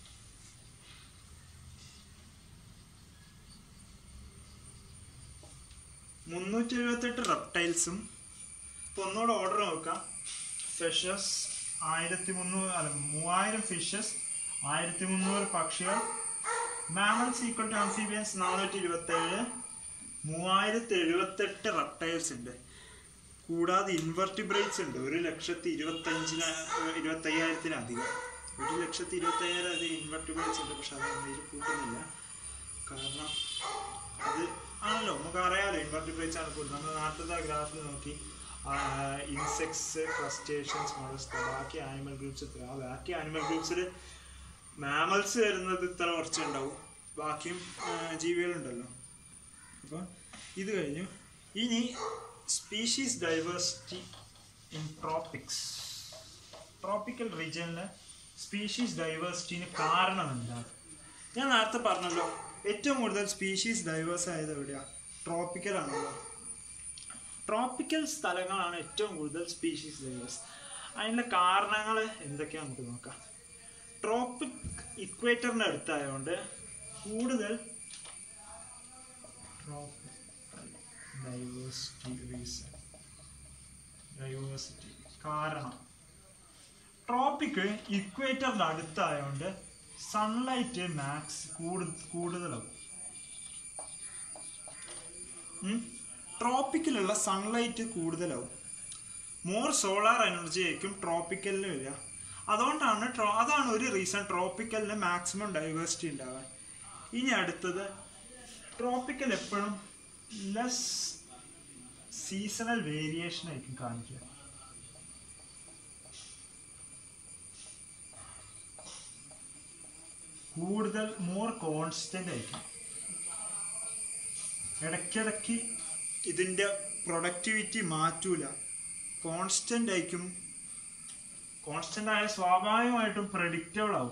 മുന്നൂറ്റി എഴുപത്തെട്ട് റെപ്റ്റൈൽസും ഇപ്പൊ ഒന്നുകൂടെ ഓർഡർ നോക്കാം ഫിഷസ് ആയിരത്തി മുന്നൂറ് അല്ല മൂവായിരം ഫിഷസ് ആയിരത്തി മുന്നൂറ് പക്ഷികൾ മാമൽസ് ഈക്വൽ ടു ആംഫീബിയൻസ് നാനൂറ്റി ഇരുപത്തി ഏഴ് മൂവായിരത്തി എഴുപത്തെട്ട് റെപ്റ്റൈൽസ് ഉണ്ട് കൂടാതെ ഇൻവെർട്ടിബ്രേറ്റ്സ് ഉണ്ട് ഒരു ലക്ഷത്തി ഇരുപത്തഞ്ചിന് ഇരുപത്തയ്യായിരത്തിനധികം ഒരു ലക്ഷത്തി ഇരുപത്തയ്യായിരം അധികം ഇൻവെർട്ടിബ്രേറ്റ്സ് ഉണ്ട് പക്ഷെ അത് നമ്മൾ കൂട്ടുന്നില്ല കാരണം അത് ആണല്ലോ നമുക്ക് അറിയാലോ ഇൻവെർട്ടിബ്രേറ്റ്സ് ആണ് കൂടുതൽ നമ്മൾ നാട്ടിലത്തെ ഗ്രാഫിൽ നോക്കി ഇൻസെക്ട്സ് ക്രസ്റ്റേഷ്യൻസ് മോഡൽസ് ബാക്കി ആനിമൽ ഗ്രൂപ്പ്സ് ഇത്ര ആ ബാക്കി ആനിമൽ ഗ്രൂപ്പ്സിൽ മാമൽസ് വരുന്നത് ഇത്ര കുറച്ച് ഉണ്ടാവും ബാക്കിയും ആ, ജീവികളുണ്ടല്ലോ അപ്പോൾ ഇത് കഴിഞ്ഞു ഇനി species diversity in tropics tropical റീജിയനിലെ സ്പീഷീസ് ഡൈവേഴ്സിറ്റിന് കാരണം എന്താണ് ഞാൻ നേരത്തെ പറഞ്ഞല്ലോ ഏറ്റവും കൂടുതൽ സ്പീഷീസ് ഡൈവേഴ്സ് ആയത് എവിടെയാ ട്രോപ്പിക്കൽ ആണല്ലോ ട്രോപ്പിക്കൽ സ്ഥലങ്ങളാണ് ഏറ്റവും കൂടുതൽ സ്പീഷീസ് ഡൈവേഴ്സ് അതിൻ്റെ കാരണങ്ങൾ എന്തൊക്കെയാ നമുക്ക് നോക്കാം ട്രോപ്പിക് ഇക്വേറ്ററിൻ്റെ അടുത്തായതുകൊണ്ട് കൂടുതൽ ഡൈവേഴ്സിറ്റി റീസൺ ഡൈവേഴ്സിറ്റി കാരണം ട്രോപ്പിക് ഇക്വേറ്ററിന്റെ അടുത്തായതുകൊണ്ട് സൺലൈറ്റ് മാക്സ് കൂടുതലാവും ട്രോപ്പിക്കിലുള്ള സൺലൈറ്റ് കൂടുതലാവും മോർ സോളാർ എനർജി ആയിരിക്കും ട്രോപ്പിക്കലിന് വരിക അതുകൊണ്ടാണ് ട്രോ അതാണ് ഒരു റീസൺ ട്രോപ്പിക്കലിന് മാക്സിമം ഡൈവേഴ്സിറ്റി ഉണ്ടാവാൻ ഇനി അടുത്തത് ട്രോപ്പിക്കൽ എപ്പോഴും ലെസ് സീസണൽ വേരിയേഷൻ ആയിരിക്കും കാണിക്കുക കൂടുതൽ മോർ കോൺസ്റ്റന്റ് ആയിരിക്കും ഇടയ്ക്കിടയ്ക്ക് ഇതിൻ്റെ പ്രൊഡക്ടിവിറ്റി മാറ്റൂല കോൺസ്റ്റന്റ് ആയിരിക്കും കോൺസ്റ്റന്റ് ആയ സ്വാഭാവികമായിട്ടും പ്രഡിക്റ്റബിൾ ആവും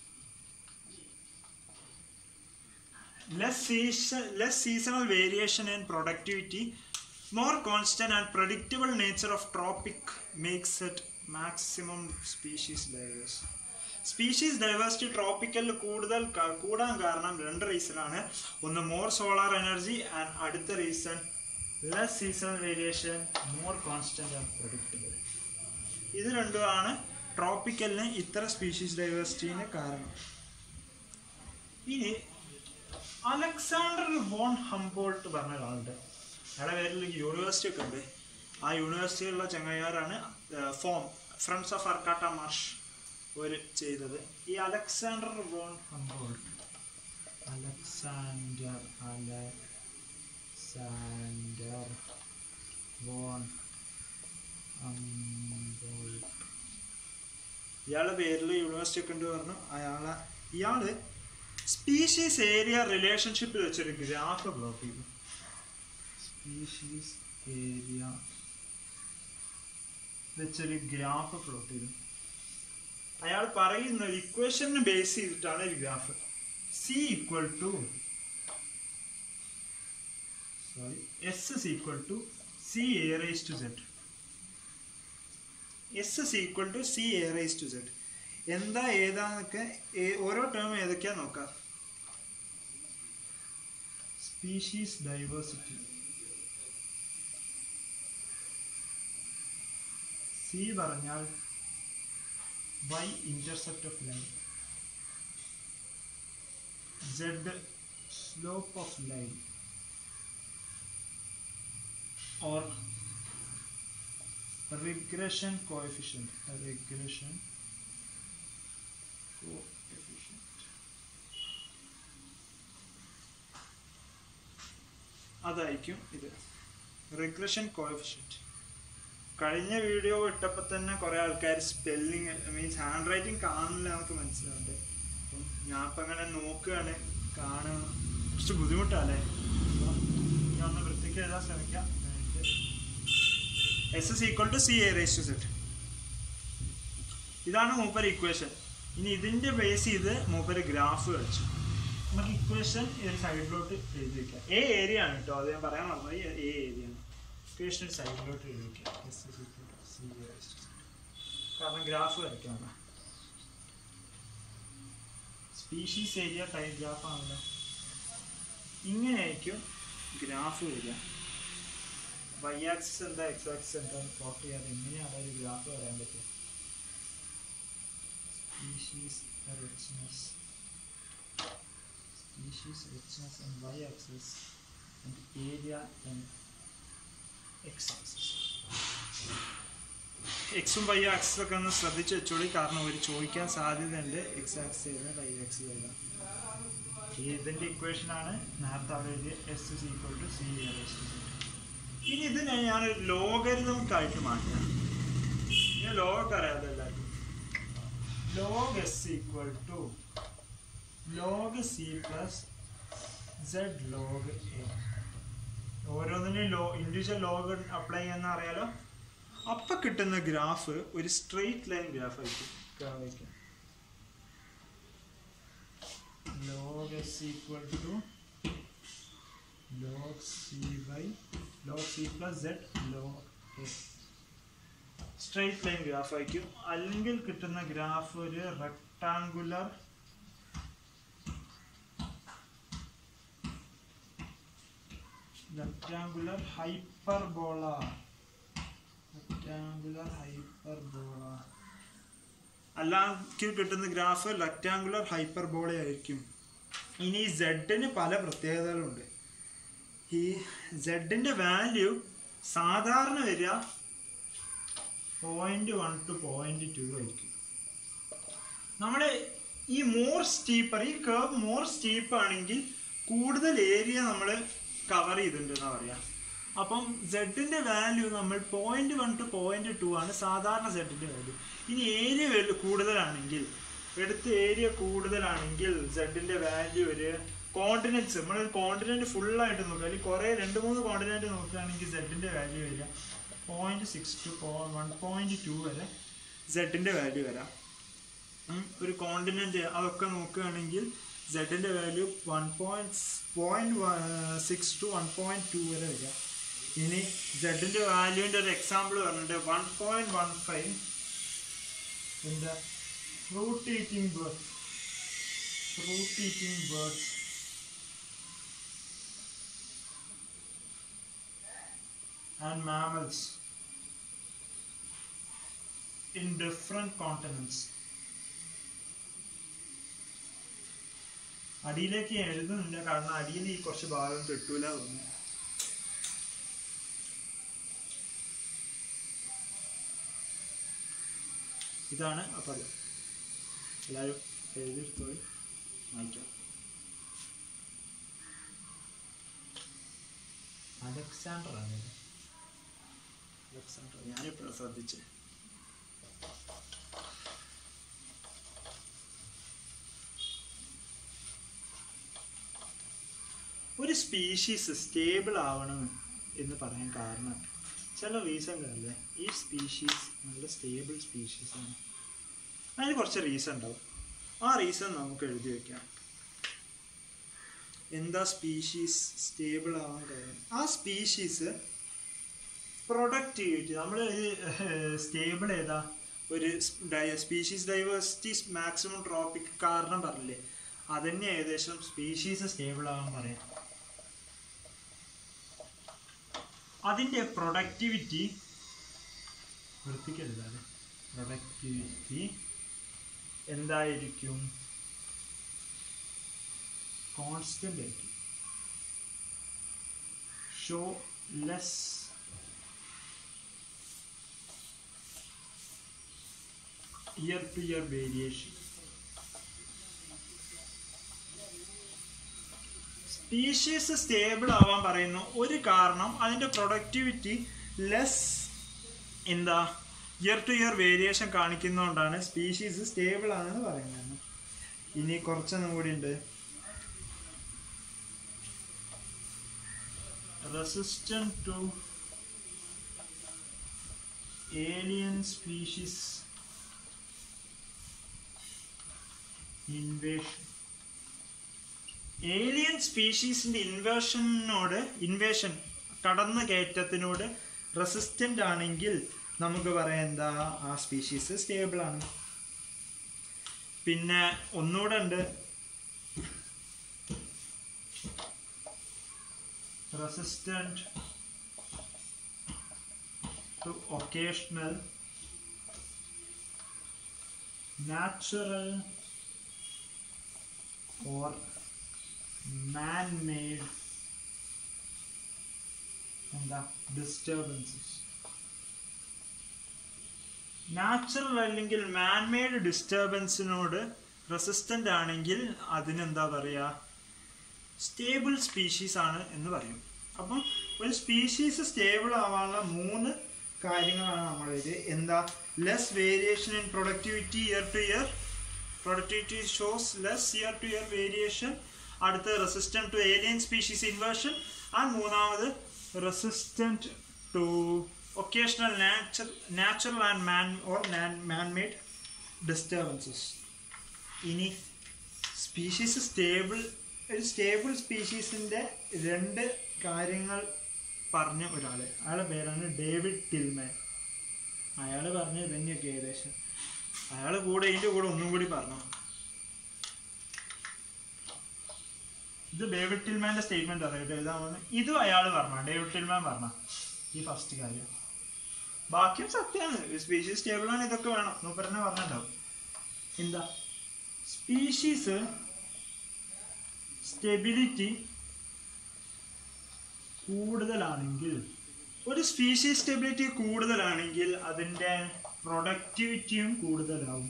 less season less seasonal variation in productivity more constant and predictable nature of tropic makes it maximum species diverse species diversity ട്രോപ്പിക്കലിൽ കൂടുതൽ ക- കൂടാൻ കാരണം രണ്ട് റീസണാണ് ഒന്ന് മോർ സോളാർ എനർജി ആൻഡ് അടുത്ത reason less seasonal variation more constant and predictable ഇത് രണ്ടുമാണ് ട്രോപ്പിക്കലിന് ഇത്ര സ്പീഷീസ് ഡൈവേഴ്സിറ്റിന് കാരണം ഇനി അലക്സാണ്ടർ വോൺ ഹംബോൾട്ട് പറഞ്ഞ ഒരാളുണ്ട് അയാളുടെ പേരിൽ യൂണിവേഴ്സിറ്റി ഒക്കെ ഉണ്ട് ആ യൂണിവേഴ്സിറ്റിയിലുള്ള ചങ്ങായിമാരാണ് from friends of Arcata Marsh ഒരു ചെയ്തത് ഈ Alexander von Humboldt Alexander Alexander von Humboldt ഇയാളുടെ പേരിൽ യൂണിവേഴ്സിറ്റി ഒക്കെ ഉണ്ട് പറഞ്ഞു അയാളെ ഇയാള് സ്പീഷീസ് ഏരിയ റിലേഷൻഷിപ്പിൽ വെച്ചൊരു ഗ്രാഫ് പ്ലോട്ട് ചെയ്തു സ്പീഷീസ് ഏരിയ വെച്ചൊരു ഗ്രാഫ് പ്ലോട്ട് ചെയ്തു അയാൾ പറയുന്ന ഒരു ഇക്വേഷനെ ബേസ് ചെയ്തിട്ടാണ് ഒരു graph C equal to sorry S is equal to C A raise to Z S is equal to C A raise to Z എന്താ ഏതാന്നൊക്കെ ഏ- ഓരോ ടേം ഏതൊക്കെയാ നോക്കാം സ്പീഷീസ് ഡൈവേഴ്സിറ്റി സി പറഞ്ഞാൽ Y intercept of line Z slope of line or regression coefficient a regression coefficient അതായിരിക്കും ഇത് regression coefficient കഴിഞ്ഞ വീഡിയോ ഇട്ടപ്പോൾ തന്നെ കുറേ ആൾക്കാർ സ്പെല്ലിങ് മീൻസ് ഹാൻഡ് റൈറ്റിംഗ് കാണില്ല എന്നൊക്കെ മനസ്സിലാവുന്നുണ്ട് അപ്പം ഞാൻ ഇപ്പം അങ്ങനെ നോക്കുകയാണ് കാണാൻ കുറച്ച് ബുദ്ധിമുട്ടല്ലേ അപ്പോൾ ഞാൻ ഒന്ന് വൃത്തിക്ക് എഴുതാൻ ശ്രമിക്കാം എന്നിട്ട് S is equal to C A raise to Z ഇതാണ് മൂപ്പർ ഇക്വേഷൻ ഇനി ഇതിന്റെ ബേസ് ചെയ്ത് മൂപ്പര് ഗ്രാഫ് കളിച്ചു നമുക്ക് ഇക്വേഷൻ ഒരു സൈഡിലോട്ട് എഴുതി വെക്കാം എ ഏരിയ ആണ് കേട്ടോ അത് ഞാൻ പറയാൻ മറന്നു എ ഏരിയ ആണ് ഇക്വേഷൻ സൈഡിലോട്ട് എഴുതി വെക്കാം S is equal to C raised to Z. കാരണം ഗ്രാഫ് വരയ്ക്കാം സ്പീഷീസ് ഏരിയ ടൈപ്പ് ഗ്രാഫ് ആണല്ലോ ഇങ്ങനെയായിരിക്കും ഗ്രാഫ് വരിക വൈ ആക്സിസ് എന്താ എക്സ് ആക്സിസ് എന്താ പ്ലോട്ട് ചെയ്യാതെ എങ്ങനെയാണ് ഒരു ഗ്രാഫ് വരാൻ പറ്റുക species richness species richness and y-axis and area in x-axis എക്സും വൈ ആക്സിസ് ഒക്കെ ഒന്ന് ശ്രദ്ധിച്ച് വെച്ചോളി കാരണം ഒരു ചോദിക്കാൻ സാധ്യതയുണ്ട് എക്സ് ആക്സിസ് ചെയ്ത് വൈ ആക്സിസ് ചെയ്താൽ ഈ ഇതിൻ്റെ ഇക്വേഷൻ ആണ് നേരത്തെ അവിടെ എഴുതിയ S is equal to C ഇനി ഇതിനെ ഞാനൊരു ലോഗരിതമൊക്കെ മാറ്റാം ഞാൻ ലോഗൊക്കെ അറിയാതെ എല്ലാവർക്കും log s equal to log c plus z log a ഓരോന്നിനും ലോ ഇൻഡിവിജ്വൽ ലോഗ് അപ്ലൈ ചെയ്യാന്ന് അറിയാലോ അപ്പൊ കിട്ടുന്ന ഗ്രാഫ് ഒരു സ്ട്രെയിറ്റ് ലൈൻ ഗ്രാഫ് ആയിരിക്കും ആയിരിക്കും log S equal to log C by log C plus Z log A straight line graph ആയിരിക്കും അല്ലെങ്കിൽ കിട്ടുന്ന ഗ്രാഫ് ഒരു rectangular rectangular hyperbola rectangular hyperbola അല്ലെങ്കിൽ കിട്ടുന്ന ഗ്രാഫ് റെക്ടാങ്കുലർ ഹൈപ്പർബോള ആയിരിക്കും ഇനി സെഡിന് പല പ്രത്യേകതകളുണ്ട് ഈ സെഡിന്റെ വാല്യൂ സാധാരണ വരിക point one two point two ആയിരിക്കും നമ്മൾ ഈ മോർ സ്റ്റീപ്പർ ഈ കേവ് മോർ സ്റ്റീപ്പ് ആണെങ്കിൽ കൂടുതൽ ഏരിയ നമ്മൾ കവർ ചെയ്തിട്ടുണ്ടെന്നാ പറയാ അപ്പം സെഡിന്റെ വാല്യൂ നമ്മൾ point one two point two ആണ് സാധാരണ സെഡിന്റെ വാല്യൂ ഇനി ഏരിയ കൂടുതലാണെങ്കിൽ എടുത്ത ഏരിയ കൂടുതലാണെങ്കിൽ സെഡിന്റെ വാല്യൂ ഒരു കോണ്ടിനെന്റ്സ് നമ്മൾ കോണ്ടിനെന്റ് ഫുൾ ആയിട്ട് നോക്കുക അല്ലെങ്കിൽ കുറെ രണ്ട് മൂന്ന് കോണ്ടിനെന്റ് നോക്കുകയാണെങ്കിൽ സെഡിന്റെ വാല്യൂ വരിക point six two one point two വരെ സെഡിന്റെ വാല്യൂ വരാം ഉം, ഒരു കോണ്ടിനെന്റ് അതൊക്കെ നോക്കുകയാണെങ്കിൽ സെഡിന്റെ value one point point six two one point two വരെ വരിക ഇനി സെഡിന്റെ വാല്യൂവിന്റെ ഒരു എക്സാമ്പിൾ പറഞ്ഞിട്ട് വൺ പോയിന്റ് വൺ ഫൈവ് എന്താ fruit eating bird fruit eating birds and mammals in different continents. അടിയിലേക്ക് എഴുതുന്നില്ല കാരണം അടിയിൽ ഈ കുറച്ച് ഭാഗം കിട്ടൂല തോന്നുന്നു ഇതാണ് അപ്പം അത് എല്ലാവരും എഴുതിയെടുത്തോളി വായിക്കാം അലക്സാണ്ടർ ആണ് ഇത്. അലക്സാണ്ടർ ഞാനിപ്പോഴും ശ്രദ്ധിച്ചേ ഒരു സ്പീഷീസ് സ്റ്റേബിൾ ആവണം എന്ന് പറയാൻ കാരണം ചില റീസൺകളല്ലേ ഈ സ്പീഷീസ് നല്ല സ്റ്റേബിൾ സ്പീഷീസ് ആണ് അതിന് കുറച്ച് റീസൺ ഉണ്ടാവും ആ റീസൺ നമുക്ക് എഴുതി വെക്കാം എന്താ സ്പീഷീസ് സ്റ്റേബിൾ ആവാൻ കാര്യം ആ സ്പീഷീസ് പ്രൊഡക്ടിവിറ്റി നമ്മൾ സ്റ്റേബിൾ ഏതാ ഒരു സ്പീഷീസ് ഡൈവേഴ്സിറ്റി മാക്സിമം ട്രോപ്പിക് കാരണം പറഞ്ഞില്ലേ അതന്നെ ഏകദേശം സ്പീഷീസ് സ്റ്റേബിൾ ആവാൻ പറയാം അതിൻ്റെ പ്രൊഡക്ടിവിറ്റി വൃത്തിക്കരുതാണ് പ്രൊഡക്ടിവിറ്റി എന്തായിരിക്കും കോൺസ്റ്റന്റ് ആയിരിക്കും show less year to year variation species stable ആവാൻ പറയുന്നു ഒരു കാരണം അതിൻ്റെ പ്രൊഡക്ടിവിറ്റി ലെസ് എന്താ ഇയർ ടു ഇയർ വേരിയേഷൻ കാണിക്കുന്നതുകൊണ്ടാണ് സ്പീഷീസ് സ്റ്റേബിൾ ആണെന്ന് പറയുന്നത് ഇനി കുറച്ചൊന്നും കൂടി ഉണ്ട് resistant to alien species invasion alien സ്പീഷീസിന്റെ ഇൻവേഷനോട് ഇൻവേഷൻ കടന്നു കയറ്റത്തിനോട് റെസിസ്റ്റന്റ് ആണെങ്കിൽ നമുക്ക് പറയാം എന്താ ആ സ്പീഷീസ് സ്റ്റേബിൾ ആണ് പിന്നെ ഒന്നുകൂടെ ഉണ്ട് resistant to occasional natural or man-made എന്താ ഡിസ്റ്റർബൻസസ് നാച്ചുറൽ അല്ലെങ്കിൽ മാൻമെയ്ഡ് ഡിസ്റ്റർബൻസിനോട് റെസിസ്റ്റന്റ് ആണെങ്കിൽ അതിനെന്താ പറയുക സ്റ്റേബിൾ സ്പീഷീസ് ആണ് എന്ന് പറയും അപ്പം ഒരു സ്പീഷീസ് സ്റ്റേബിൾ ആവാനുള്ള മൂന്ന് കാര്യങ്ങളാണ് നമ്മളിത് എന്താ less variation in productivity year to year productivity shows less year to year variation അടുത്ത് resistant to alien species invasion and മൂന്നാമത് resistant to occasional natural natural and man or man made disturbances ഇനി species stable ഒരു stable സ്പീഷീസിൻ്റെ രണ്ട് കാര്യങ്ങൾ പറഞ്ഞ ഒരാൾ അയാളുടെ പേരാണ് ഡേവിഡ് ടിൽമാൻ അയാൾ പറഞ്ഞ ഇതന്നെയൊക്കെ ഏകദേശം അയാൾ കൂടെ ഇതിൻ്റെ കൂടെ ഒന്നും കൂടി പറഞ്ഞു ഇത് ഡേവിഡ് ടിൽമാൻ്റെ സ്റ്റേറ്റ്മെന്റ് അറിയാം എഴുതാമെന്ന് ഇതും അയാൾ പറഞ്ഞ ഡേവിഡ് ടിൽമാൻ പറഞ്ഞ ഈ ഫസ്റ്റ് കാര്യം ബാക്കിയും സത്യമാണ് സ്പീഷീസ് സ്റ്റേബിൾ ആണ് ഇതൊക്കെ വേണം മൂപ്പരനെ പറഞ്ഞിട്ടുണ്ടാവും എന്താ സ്പീഷീസ് സ്റ്റെബിലിറ്റി കൂടുതലാണെങ്കിൽ ഒരു സ്പീഷീസ് സ്റ്റെബിലിറ്റി കൂടുതലാണെങ്കിൽ അതിൻ്റെ പ്രൊഡക്ടിവിറ്റിയും കൂടുതലാവും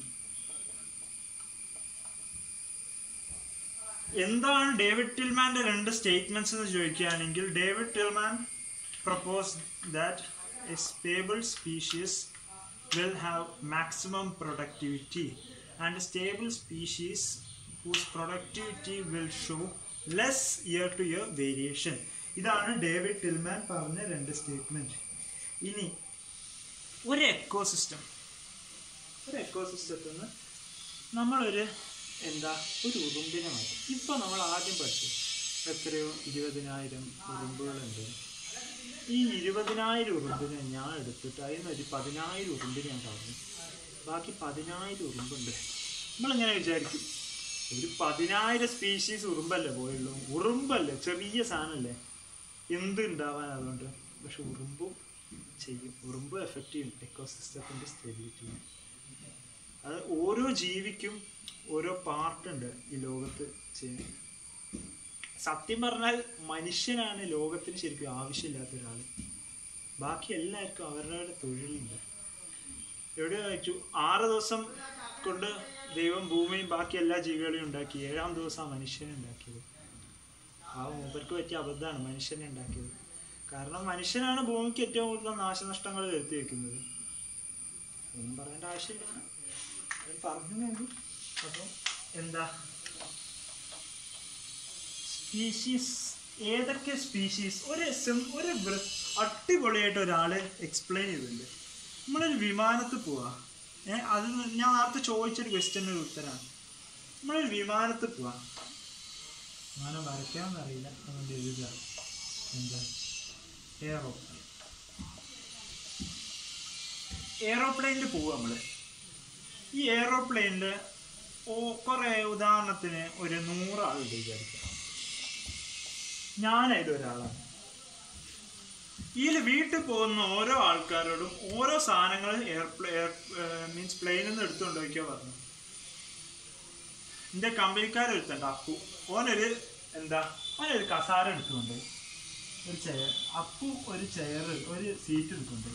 എന്താണ് ഡേവിഡ് ടിൽമാന്റെ രണ്ട് സ്റ്റേറ്റ്മെന്റ്സ് എന്ന് ചോദിക്കുകയാണെങ്കിൽ David Tilman propose that a stable species will have maximum productivity and stable species whose productivity will show less year to year variation ഇതാണ് ഡേവിഡ് ടിൽമാൻ പറഞ്ഞ രണ്ട് സ്റ്റേറ്റ്മെന്റ് ഇനി ഒരു എക്കോസിസ്റ്റം ഒരു എക്കോസിസ്റ്റത്തിൽ നമ്മളൊരു എന്താ ഒരു ഉറുമ്പിനെ മാറ്റും ഇപ്പോൾ നമ്മൾ ആദ്യം പഠിച്ചു എത്രയോ ഇരുപതിനായിരം ഉറുമ്പുകളുണ്ട് ഈ ഇരുപതിനായിരം ഉറുമ്പിനെ ഞാൻ എടുത്തിട്ട് അതിന് ഒരു പതിനായിരം ഉറുമ്പിനെ ഞാൻ കളഞ്ഞു ബാക്കി പതിനായിരം ഉറുമ്പുണ്ട് നമ്മളിങ്ങനെ വിചാരിക്കും ഒരു പതിനായിരം സ്പീഷീസ് ഉറുമ്പല്ലേ പോയുള്ളൂ ഉറുമ്പല്ലേ ചെറിയ സാധനമല്ലേ എന്ത് ഉണ്ടാവാൻ അതുകൊണ്ട് പക്ഷെ ഉറുമ്പും ചെയ്യും ഉറുമ്പ് എഫക്റ്റ് ചെയ്യും എക്കോസിസ്റ്റത്തിൻ്റെ സ്റ്റെബിലിറ്റിനെ അത് ഓരോ ജീവിക്കും ഓരോ പാർട്ടുണ്ട് ഈ ലോകത്ത് ചെയ്യാൻ സത്യം പറഞ്ഞാൽ മനുഷ്യനാണ് ലോകത്തിന് ശരിക്കും ആവശ്യമില്ലാത്ത ഒരാൾ ബാക്കി എല്ലാവർക്കും അവരുടെ തൊഴിലുണ്ട് എവിടെ വായിച്ചു ആറ് ദിവസം കൊണ്ട് ദൈവം ഭൂമിയും ബാക്കി എല്ലാ ജീവികളെയും ഉണ്ടാക്കി ഏഴാം ദിവസം മനുഷ്യനെ ഉണ്ടാക്കിയത് ആ മൂപ്പർക്ക് പറ്റിയ അബദ്ധമാണ് മനുഷ്യനെ ഉണ്ടാക്കിയത് കാരണം മനുഷ്യനാണ് ഭൂമിക്ക് ഏറ്റവും കൂടുതൽ നാശനഷ്ടങ്ങൾ വരുത്തി വെക്കുന്നത് ഒന്നും പറയേണ്ട ആവശ്യമില്ല അവൻ പറഞ്ഞു വേണ്ടി അപ്പം എന്താ സ്പീഷീസ് ഏതൊക്കെ സ്പീഷീസ് ഒരു sim- ഒരു വൃ- അടിപൊളിയായിട്ട് ഒരാൾ എക്സ്പ്ലെയിൻ ചെയ്തിട്ടുണ്ട് നമ്മളൊരു വിമാനത്തിൽ പോവാ ഏ അത് ഞാൻ നേരത്തെ ചോദിച്ചൊരു ക്വസ്റ്റ്യൻ്റെ ഉത്തരമാണ് നമ്മളൊരു വിമാനത്തിൽ പോവാ വിമാനം വരയ്ക്കാമെന്ന് അറിയില്ല അതുകൊണ്ട് എഴുതുക എന്താ എയറോപ്ലെയിൻ എയറോപ്ലെയിനിൽ പോവുക നമ്മൾ ഈ എയറോപ്ലെയിനിൽ ഓ കുറേ ഉദാഹരണത്തിന് ഒരു നൂറാളുണ്ട് വിചാരിക്കാം ഞാനതിൽ ഒരാളാണ് ഇതിൽ വീട്ടിൽ പോകുന്ന ഓരോ ആൾക്കാരോടും ഓരോ സാധനങ്ങൾ എയർപ്ലെ എയർ മീൻസ് പ്ലെയിനിൽ നിന്ന് എടുത്തുകൊണ്ട് വയ്ക്കുക പറഞ്ഞു എൻ്റെ കമ്പനിക്കാരെടുത്തുണ്ട് അപ്പു ഓനൊരു എന്താ ഓനൊരു കസാര എടുത്തുകൊണ്ട് ഒരു ചെയർ അപ്പു ഒരു ചെയർ ഒരു സീറ്റ് എടുത്തുകൊണ്ട്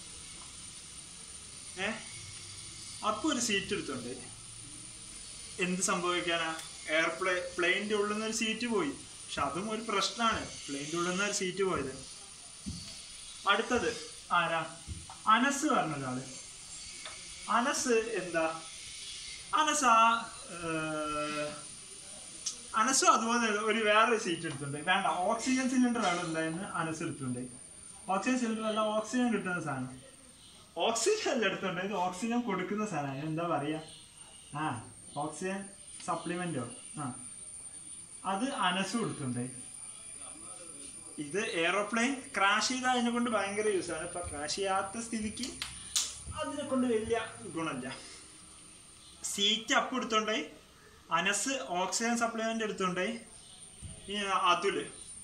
ഏ അപ്പു ഒരു സീറ്റ് എടുത്തുകൊണ്ട് എന്ത് സംഭവിക്കാനാ എയർപ്ലേ പ്ലെയിനിന്റെ ഉള്ളിൽ നിന്ന് ഒരു സീറ്റ് പോയി പക്ഷെ അതും ഒരു പ്രശ്നമാണ് പ്ലെയിനിന്റെ ഉള്ളിൽ നിന്ന് ഒരു സീറ്റ് പോയത് അടുത്തത് ആരാ അനസ് പറഞ്ഞ ഒരാള് അനസ് എന്താ അനസ് ആ ഏർ, അനസും അതുപോലെ ഒരു വേറെ സീറ്റ് എടുത്തിട്ടുണ്ട് വേണ്ട ഓക്സിജൻ സിലിണ്ടർ ആണ് ഉണ്ടായിരുന്നു അനസ് എടുത്തിട്ടുണ്ട് ഓക്സിജൻ സിലിണ്ടർ അല്ല ഓക്സിജൻ കിട്ടുന്ന സാധനം ഓക്സിജൻ അല്ല എടുത്തോണ്ട് ഇത് ഓക്സിജൻ കൊടുക്കുന്ന സാധനമാണ് എന്താ പറയാ ആ ഓക്സിജൻ സപ്ലിമെന്റോ ആ അത് അനസ് കൊടുക്കണ്ടേ ഇത് എയറോപ്ലെയിൻ ക്രാഷ് ചെയ്ത അതിനെ കൊണ്ട് ഭയങ്കര യൂസാണ് ഇപ്പൊ ക്രാഷ് ചെയ്യാത്ത സ്ഥിതിക്ക് അതിനെ കൊണ്ട് വലിയ ഗുണമില്ല സീറ്റ് അപ്പ് എടുത്തോണ്ടായി അനസ് ഓക്സിജൻ സപ്ലിമെന്റ് എടുത്തോണ്ടായി ഇനി അതുല്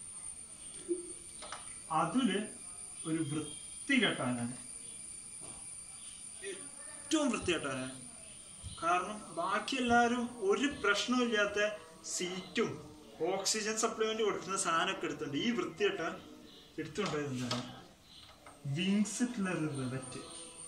അതുല് ഒരു വൃത്തികെട്ടാനാണ് ഏറ്റവും വൃത്തികെട്ടാനാണ് കാരണം ബാക്കി എല്ലാവരും ഒരു പ്രശ്നമില്ലാത്ത സീറ്റും ഓക്സിജൻ സപ്ലിമെന്റ് കൊടുക്കുന്ന സാധനമൊക്കെ എടുത്തുണ്ട് ഈ വൃത്തികെട്ട എടുത്തുണ്ടായത് എന്താണ് വിങ്സിട്ടുള്ള ഒരു റിവറ്റ്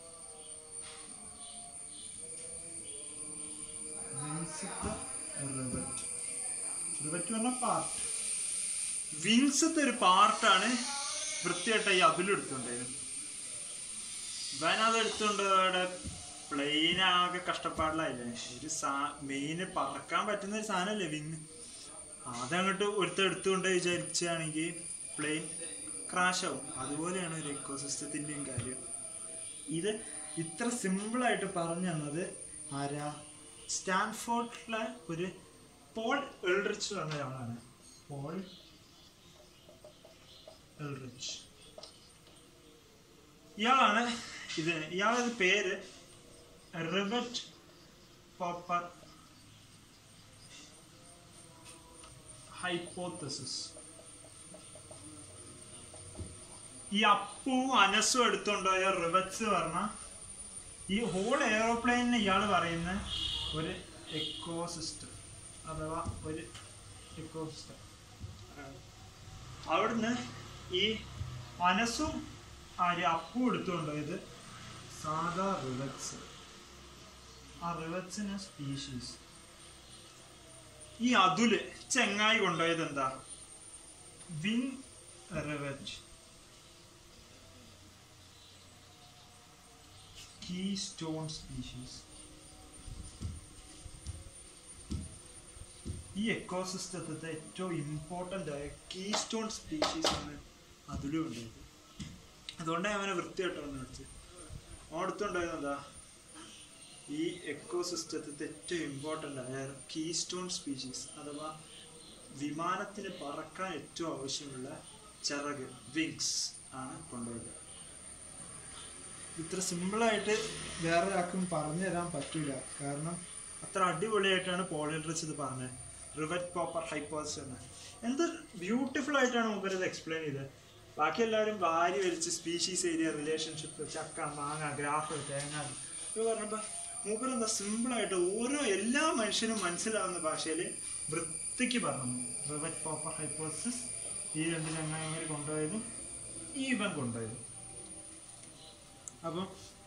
റിവറ്റ് റിവറ്റ് പറഞ്ഞ പാർട്ട് വിങ്സത്തെ ഒരു പാർട്ടാണ് വൃത്തിയായിട്ട് ഈ അതിലെടുത്തുണ്ടായിരുന്നു ഇവൻ അത് എടുത്തുകൊണ്ട് അവിടെ പ്ലെയിൻ ആകെ കഷ്ടപ്പാടിലായില്ലേ ഒരു സാ മെയിന് പറക്കാൻ പറ്റുന്ന ഒരു സാധനമല്ലേ വിങ് അതങ്ങോട്ട് ഒരുത്ത എടുത്തുകൊണ്ട് വിചാരിച്ചാണെങ്കിൽ പ്ലെയിൻ ക്രാഷ് ആവും അതുപോലെയാണ് ഒരു ഇക്കോസിസ്റ്റത്തിൻ്റെയും കാര്യം ഇത് ഇത്ര സിമ്പിളായിട്ട് പറഞ്ഞു തന്നത് ആരാ സ്റ്റാൻഫോർഡിലെ ഒരു പോൾ എൽറിച്ച് പറഞ്ഞ ഒരാളാണ് പോൾ എൽറിച്ച് ഇയാളാണ് ഇത് ഇയാളുടെ പേര് റിവറ്റ് പോപ്പർ ഹൈപ്പോത്തസിസ് ഈ അപ്പുവും അനസും എടുത്തുകൊണ്ടുപോയ റിവറ്റ്സ് പറഞ്ഞ ഈ ഹോൾ എയറോപ്ലെയിനിന് ഇയാൾ പറയുന്ന ഒരു എക്കോസിസ്റ്റം അഥവാ ഒരു എക്കോസിസ്റ്റം അവിടുന്ന് ഈ അനസും ആര് അപ്പും എടുത്തുകൊണ്ടുപോയത് സാധാ റിവറ്റ്സ് ആ റിവറ്റ്സിന് സ്പീഷീസ് ഈ അതുല് ചെങ്ങായി കൊണ്ടുപോയത് എന്താ wing rivet keystone species ഈ എക്കോസിസ്റ്റത്തെ ഏറ്റവും ഇമ്പോർട്ടൻ്റ് ആയ കീ സ്റ്റോൺ സ്പീഷീസ് ആണ് അതിലും ഉണ്ടായത് അതുകൊണ്ടാണ് അവനെ വൃത്തിയായിട്ടാണ് വെച്ചത് അടുത്തുണ്ടായത് എന്താ ഈ എക്കോസിസ്റ്റത്തെ ഏറ്റവും ഇമ്പോർട്ടൻ്റ് ആയ കീ സ്റ്റോൺ സ്പീഷീസ് അഥവാ വിമാനത്തിന് പറക്കാൻ ഏറ്റവും ആവശ്യമുള്ള ചിറക് വിങ്സ് ആണ് കൊണ്ടുപോയത് ഇത്ര സിമ്പിളായിട്ട് വേറെ ഒരാൾക്കും പറഞ്ഞു തരാൻ പറ്റില്ല കാരണം അത്ര അടിപൊളിയായിട്ടാണ് പോളിയൽറിച്ച് ഇത് പറഞ്ഞത് റിവറ്റ് പോപ്പർ ഹൈപ്പോസ് എന്ന് എന്ത് ബ്യൂട്ടിഫുൾ ആയിട്ടാണ് മൂപ്പർ ഇത് എക്സ്പ്ലെയിൻ ചെയ്തത് ബാക്കി എല്ലാവരും വാരി വലിച്ച് സ്പീഷീസ് ഏരിയ റിലേഷൻഷിപ്പ് ചക്ക മാങ്ങ ഗ്രാഫ് തേങ്ങ ഇത് പറഞ്ഞപ്പോൾ മൂപ്പർ എന്താ സിമ്പിളായിട്ട് ഓരോ എല്ലാ മനുഷ്യനും മനസ്സിലാവുന്ന ഭാഷയിൽ വൃത്തിക്ക് പറഞ്ഞു റിവറ്റ് പോപ്പർ ഹൈപ്പോസിസ് ഈ രണ്ട് ചങ്ങായിമാർ കൊണ്ടുപോയതും ഈ ഇവൻ കൊണ്ടുപോയതും അപ്പം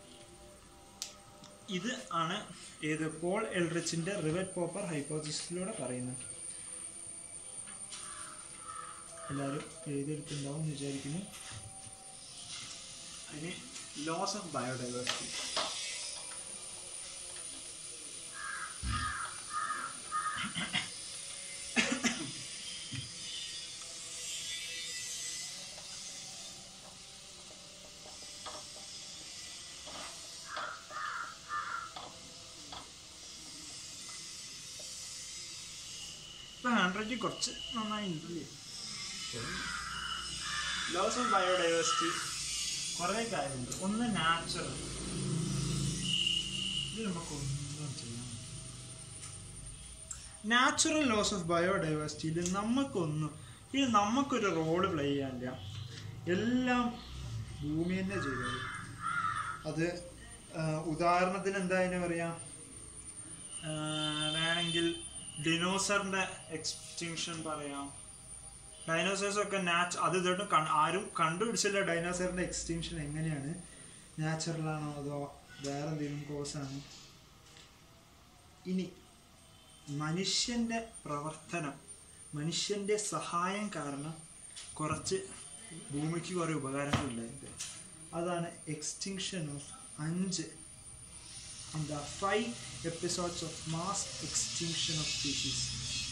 ഇത് ആണ് ഏത് പോൾ എൽറിച്ചിന്റെ റിവറ്റ് പോപ്പർ ഹൈപ്പോസിസിലൂടെ പറയുന്നത് എല്ലാവരും എഴുതിയെടുത്തുണ്ടാവും എന്ന് വിചാരിക്കുന്നു അതിന് ലോസ് ഓഫ് ബയോഡൈവേഴ്സിറ്റി ഇപ്പം ഹാൻഡ് റൈറ്റിംഗ് കുറച്ച് നന്നായില്ലേ ലോസ് ഓഫ് ബയോഡൈവേഴ്സിറ്റി കുറേ കാര്യമുണ്ട് ഒന്ന് നാച്ചുറൽ ഇത് നമുക്കൊന്നും ചെയ്യാൻ നാച്ചുറൽ ലോസ് ഓഫ് ബയോഡൈവേഴ്സിറ്റിയിൽ നമുക്കൊന്നും ഇത് നമുക്കൊരു റോള് പ്ലേ ചെയ്യാനില്ല എല്ലാം ഭൂമി തന്നെ ചെയ്തത് അത് ആ, ഉദാഹരണത്തിന് എന്താ അതിനെ പറയാം ആ, വേണമെങ്കിൽ ഡിനോസറിന്റെ എക്സ്റ്റിങ്ഷൻ പറയാം ഡൈനോസേഴ്സ് ഒക്കെ നാച്ച് അത് ഇതോട്ടും കൺ- ആരും കണ്ടുപിടിച്ചില്ല ഡൈനോസറിന്റെ എക്സ്റ്റിങ്ഷൻ എങ്ങനെയാണ് നാച്ചുറൽ ആണോ അതോ വേറെ എന്തെങ്കിലും കോസാണോ ഇനി മനുഷ്യന്റെ പ്രവർത്തനം മനുഷ്യന്റെ സഹായം കാരണം കുറച്ച് ഭൂമിക്ക് കുറേ ഉപകാരങ്ങളില്ലായിട്ട് അതാണ് എക്സ്റ്റിങ്ഷൻ ഓഫ് അഞ്ച് എന്താ five episodes of mass extinction of species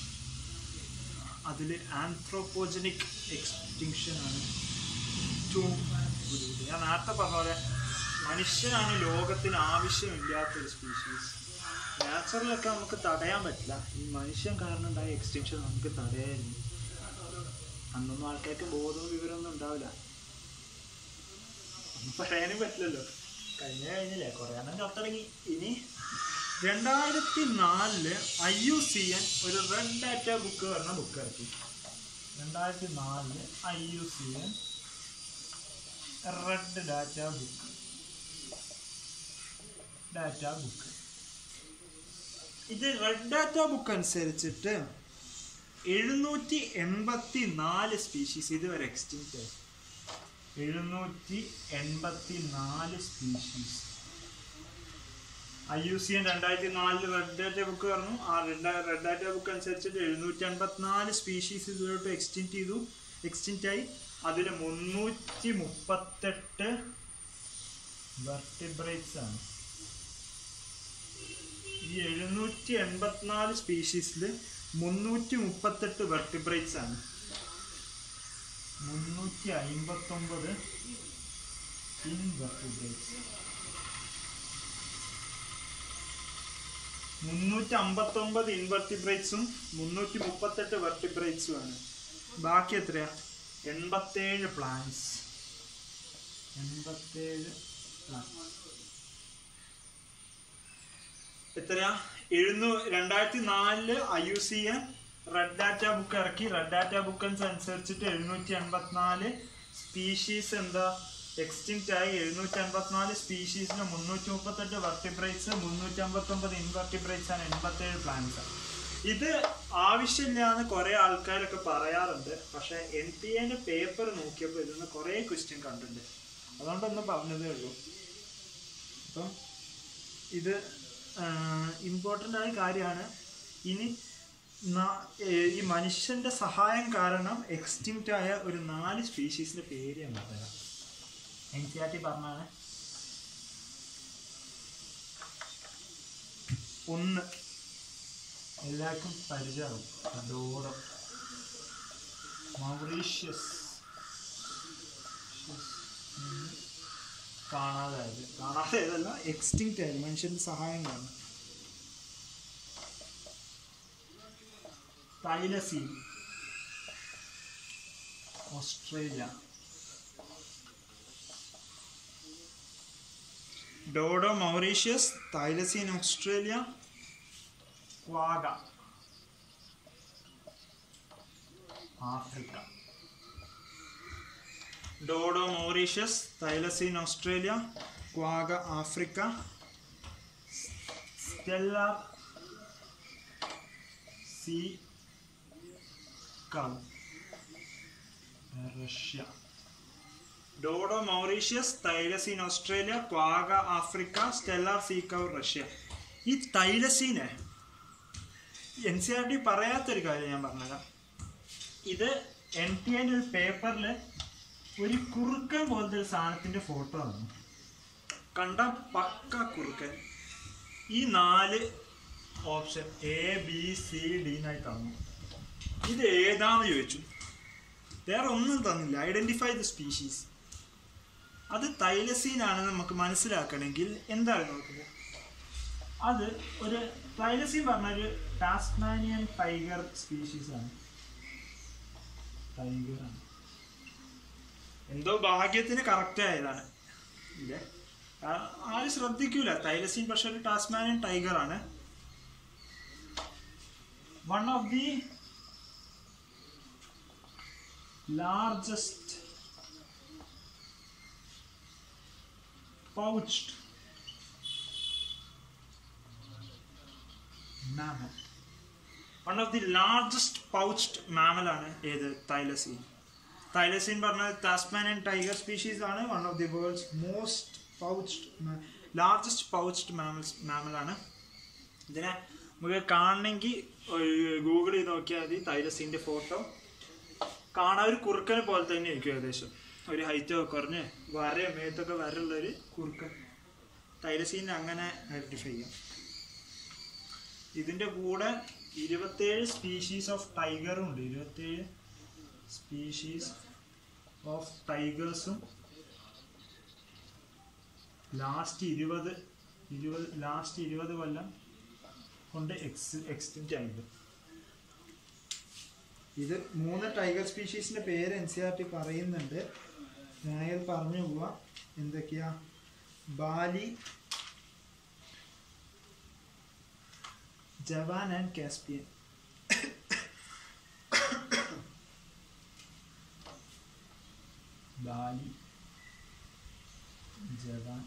അതിൽ ആന്ത്രോപോജനിക് എക്സ്റ്റിങ്ഷൻ ആണ് ഏറ്റവും ബുദ്ധിമുട്ട് ഞാൻ നേരത്തെ പറഞ്ഞ പോലെ മനുഷ്യനാണ് ലോകത്തിന് ആവശ്യമില്ലാത്തൊരു സ്പീഷീസ് നാച്ചുറലൊക്കെ നമുക്ക് തടയാൻ പറ്റില്ല ഈ മനുഷ്യൻ കാരണം ഉണ്ടായ എക്സ്റ്റിങ്ഷൻ നമുക്ക് തടയായിരുന്നു അന്നൊന്നും ആൾക്കാർക്ക് ബോധവും വിവരമൊന്നും ഉണ്ടാവില്ല ഒന്നും പറയാനും പറ്റില്ലല്ലോ കഴിഞ്ഞ കഴിഞ്ഞില്ലേ കുറേ എണ്ണം ചത്തിറങ്ങി ഇനി രണ്ടായിരത്തി നാലില് ഐ യു സി എൻ ഒരു റെഡ് ഡാറ്റ ബുക്ക് പറഞ്ഞ ബുക്ക് ഇറക്കി രണ്ടായിരത്തി നാലില് I U C N red data book data book ഇത് റെഡ് ഡാറ്റ ബുക്ക് അനുസരിച്ചിട്ട് എഴുന്നൂറ്റി എൺപത്തി നാല് സ്പീഷീസ് ഇതുവരെ എക്സ്റ്റിങ്ക്റ്റ് ആയി എഴുന്നൂറ്റി എൺപത്തി നാല് species I U C N രണ്ടായിരത്തി നാലില് റെഡ് ഡാറ്റ ബുക്ക് പറഞ്ഞു ആ റെഡ് റെഡ് ഡാറ്റ ബുക്ക് അനുസരിച്ചിട്ട് എഴുന്നൂറ്റി എൺപത്തിനാല് സ്പീഷീസ് ഇതുവരോട്ട് എക്സ്റ്റിൻറ്റ് ചെയ്തു എക്സ്റ്റിൻറ്റ് ആയി അതിൽ മുന്നൂറ്റി മുപ്പത്തെട്ട് വെർട്ടിബ്രേറ്റ്സ് ആണ് ഈ എഴുന്നൂറ്റി എൺപത്തിനാല് സ്പീഷീസിൽ മുന്നൂറ്റി മുപ്പത്തെട്ട് വെർട്ടിബ്രേറ്റ്സ് ആണ് മുന്നൂറ്റി അയിമ്പത്തൊമ്പത് ഇൻവെർട്ടിബ്രേറ്റ്സ് മുന്നൂറ്റി അമ്പത്തൊമ്പത് ഇൻവെർട്ടിബ്രേറ്റ്സും മുന്നൂറ്റി മുപ്പത്തെട്ട് വെർട്ടിബ്രേറ്റ്സും ആണ് ബാക്കി എത്രയാ എൺപത്തേഴ് പ്ലാന്റ്സ് എൺപത്തേഴ് പ്ലാന്റ്സ് എത്രയാ എഴുന്നൂ രണ്ടായിരത്തി നാലില് I U C N red data book ഇറക്കി റെഡ് ഡാറ്റ ബുക്ക് അനുസരിച്ചിട്ട് എഴുന്നൂറ്റി എൺപത്തിനാല് സ്പീഷീസ് എന്താ എക്സ്റ്റിങ്ക്റ്റ് ആയി എഴുന്നൂറ്റി എൺപത്തിനാല് സ്പീഷീസിന് മുന്നൂറ്റി മുപ്പത്തെട്ട് വെർട്ടിബ്രേറ്റ്സ് മുന്നൂറ്റി അമ്പത്തൊമ്പത് ഇൻവെർട്ടിബ്രേറ്റ്സ് ആണ് എൺപത്തേഴ് പ്ലാന്റ്സ് ഇത് ആവശ്യമില്ലാന്ന് കുറെ ആൾക്കാരൊക്കെ പറയാറുണ്ട് പക്ഷെ എൻ ടി എന്റെ പേപ്പർ നോക്കിയപ്പോൾ ഇതിന്ന് കുറെ ക്വസ്റ്റ്യൻ കണ്ടിട്ടുണ്ട് അതുകൊണ്ടൊന്ന് പറഞ്ഞതേ ഉള്ളൂ അപ്പം ഇത് ഇമ്പോർട്ടൻ്റ് ആയ കാര്യമാണ് ഇനി ന- ഏർ ഈ മനുഷ്യന്റെ സഹായം കാരണം എക്സ്റ്റിങ്ക്റ്റ് ആയ ഒരു നാല് സ്പീഷീസിന്റെ പേര് ഞാൻ പറയാം എൻ സി ആർ ടി പറഞ്ഞാണ് ഒന്ന് എല്ലാവർക്കും പരിചയമാവും ഡോറോ മൗറീഷ്യസ് കാണാതായത് കാണാതായതല്ല എക്സ്റ്റിങ്ക്റ്റ് ആയത് മനുഷ്യന്റെ സഹായം കാരണം thylacine Australia dodo Mauritius thylacine Australia quagga Africa dodo Mauritius thylacine Australia quagga Africa Steller sea cow Russia dodo Mauritius thylacine Australia quagga Africa Steller sea cow Russia ഈ തൈലസീനെ എൻ സി ആർ ടി പറയാത്തൊരു കാര്യം ഞാൻ പറഞ്ഞുതരാം ഇത് N T എൻ്റെ ഒരു പേപ്പറിൽ ഒരു കുറുക്കൻ പോലത്തെ ഒരു സാധനത്തിൻ്റെ ഫോട്ടോ ആണ് കണ്ട പക്ക കുറുക്കൻ ഈ നാല് option A B C D എന്നായി തന്നു ഇത് ഏതാന്ന് ചോദിച്ചു വേറെ ഒന്നും തന്നില്ല ഐഡന്റിഫൈ ദ സ്പീഷീസ് അത് തൈലസീൻ ആണെന്ന് നമുക്ക് മനസ്സിലാക്കണമെങ്കിൽ എന്താണ് നോക്കുന്നത് അത് ഒരു തൈലസീൻ പറഞ്ഞ ഒരു ടാസ്മാനിയൻ ടൈഗർ സ്പീഷീസ് ആണ് ടൈഗർ ആണ് എന്തോ ഭാഗ്യത്തിന് കറക്റ്റ് ആയതാണ് ഇല്ലേ ആ- ആരും ശ്രദ്ധിക്കൂല തൈലസീൻ പക്ഷെ ഒരു ടാസ്മാനിയൻ ടൈഗർ ആണ് one of the largest pouched mammal one of the largest pouched mammal ആണ് ഏത് തൈലസീൻ തൈലസീൻ പറഞ്ഞാൽ താസ്മാനിയൻ ടൈഗർ സ്പീഷീസ് ആണ് one of the world's most pouched largest pouched mammals മാമലാണ് ഇതിനെ നമുക്ക് കാണണമെങ്കിൽ ഗൂഗിൾ ചെയ്ത് നോക്കിയാൽ മതി തൈലസീൻ്റെ ഫോട്ടോ കാണാൻ ഒരു കുറുക്കനെ പോലെ തന്നെ ആയിരിക്കും ഏകദേശം ഒരു ഹൈറ്റ് ഒക്കെ കുറഞ്ഞ് വര മേത്തൊക്കെ വരയുള്ളൊരു കുറുക്കൻ തൈലസീനെ അങ്ങനെ ഐഡൻറ്റിഫൈ ചെയ്യാം ഇതിൻ്റെ കൂടെ ഇരുപത്തേഴ് സ്പീഷീസ് ഓഫ് ടൈഗറും ഉണ്ട് ഇരുപത്തേഴ് സ്പീഷീസ് ഓഫ് ടൈഗേഴ്സും ലാസ്റ്റ് ഇരുപത് ഇരുപത് ലാസ്റ്റ് ഇരുപത് കൊല്ലം കൊണ്ട് എക്സ് എക്സ്റ്റിൻറ്റ് ആയത് ഇത് മൂന്ന് ടൈഗർ സ്പീഷീസിന്റെ പേര് എൻ സി ആർ ടി പറയുന്നുണ്ട് ഞാനിത് പറഞ്ഞു പോവാം എന്തൊക്കെയാ Bali Javan and Caspian Bali Javan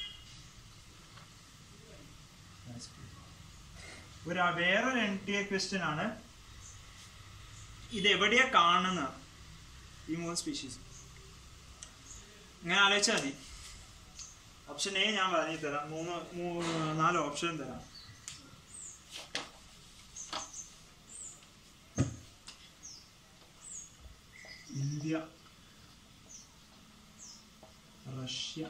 Caspian ഒരു വേറൊരു എൻ ടി എ ക്വസ്റ്റ്യൻ ആണ് ഇത് എവിടെയാ കാണുന്നത് ഈ മൂന്ന് സ്പീഷീസ് ഇങ്ങനെ ആലോചിച്ചാൽ മതി ഓപ്ഷൻ എ ഞാൻ പറഞ്ഞു തരാം മൂന്ന് മൂ- നാല് ഓപ്ഷൻ തരാം India Russia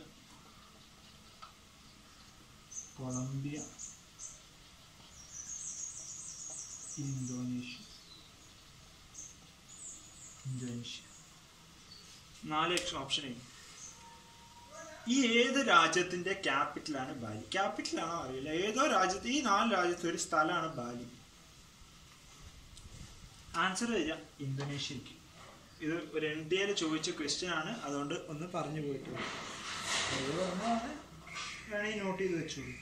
Colombia Indonesia Indonesia നാല് ഓപ്ഷൻ എ ഈ ഏത് രാജ്യത്തിന്റെ ക്യാപിറ്റലാണ് ബാലി ക്യാപിറ്റലാണോ അറിയില്ല ഏതോ രാജ്യത്ത് ഈ നാല് രാജ്യത്ത് ഒരു സ്ഥലമാണ് ബാലി ആൻസർ വരിക ഇന്തോനേഷ്യക്ക് ഇത് ഒരു എൻ ഡി എയിൽ ചോദിച്ച ക്വസ്റ്റ്യൻ ആണ് അതുകൊണ്ട് ഒന്ന് പറഞ്ഞു പോയിട്ടുള്ളൂ അത് പറഞ്ഞതാണ് വേണമെങ്കിൽ നോട്ട് ചെയ്ത് വെച്ചോളൂ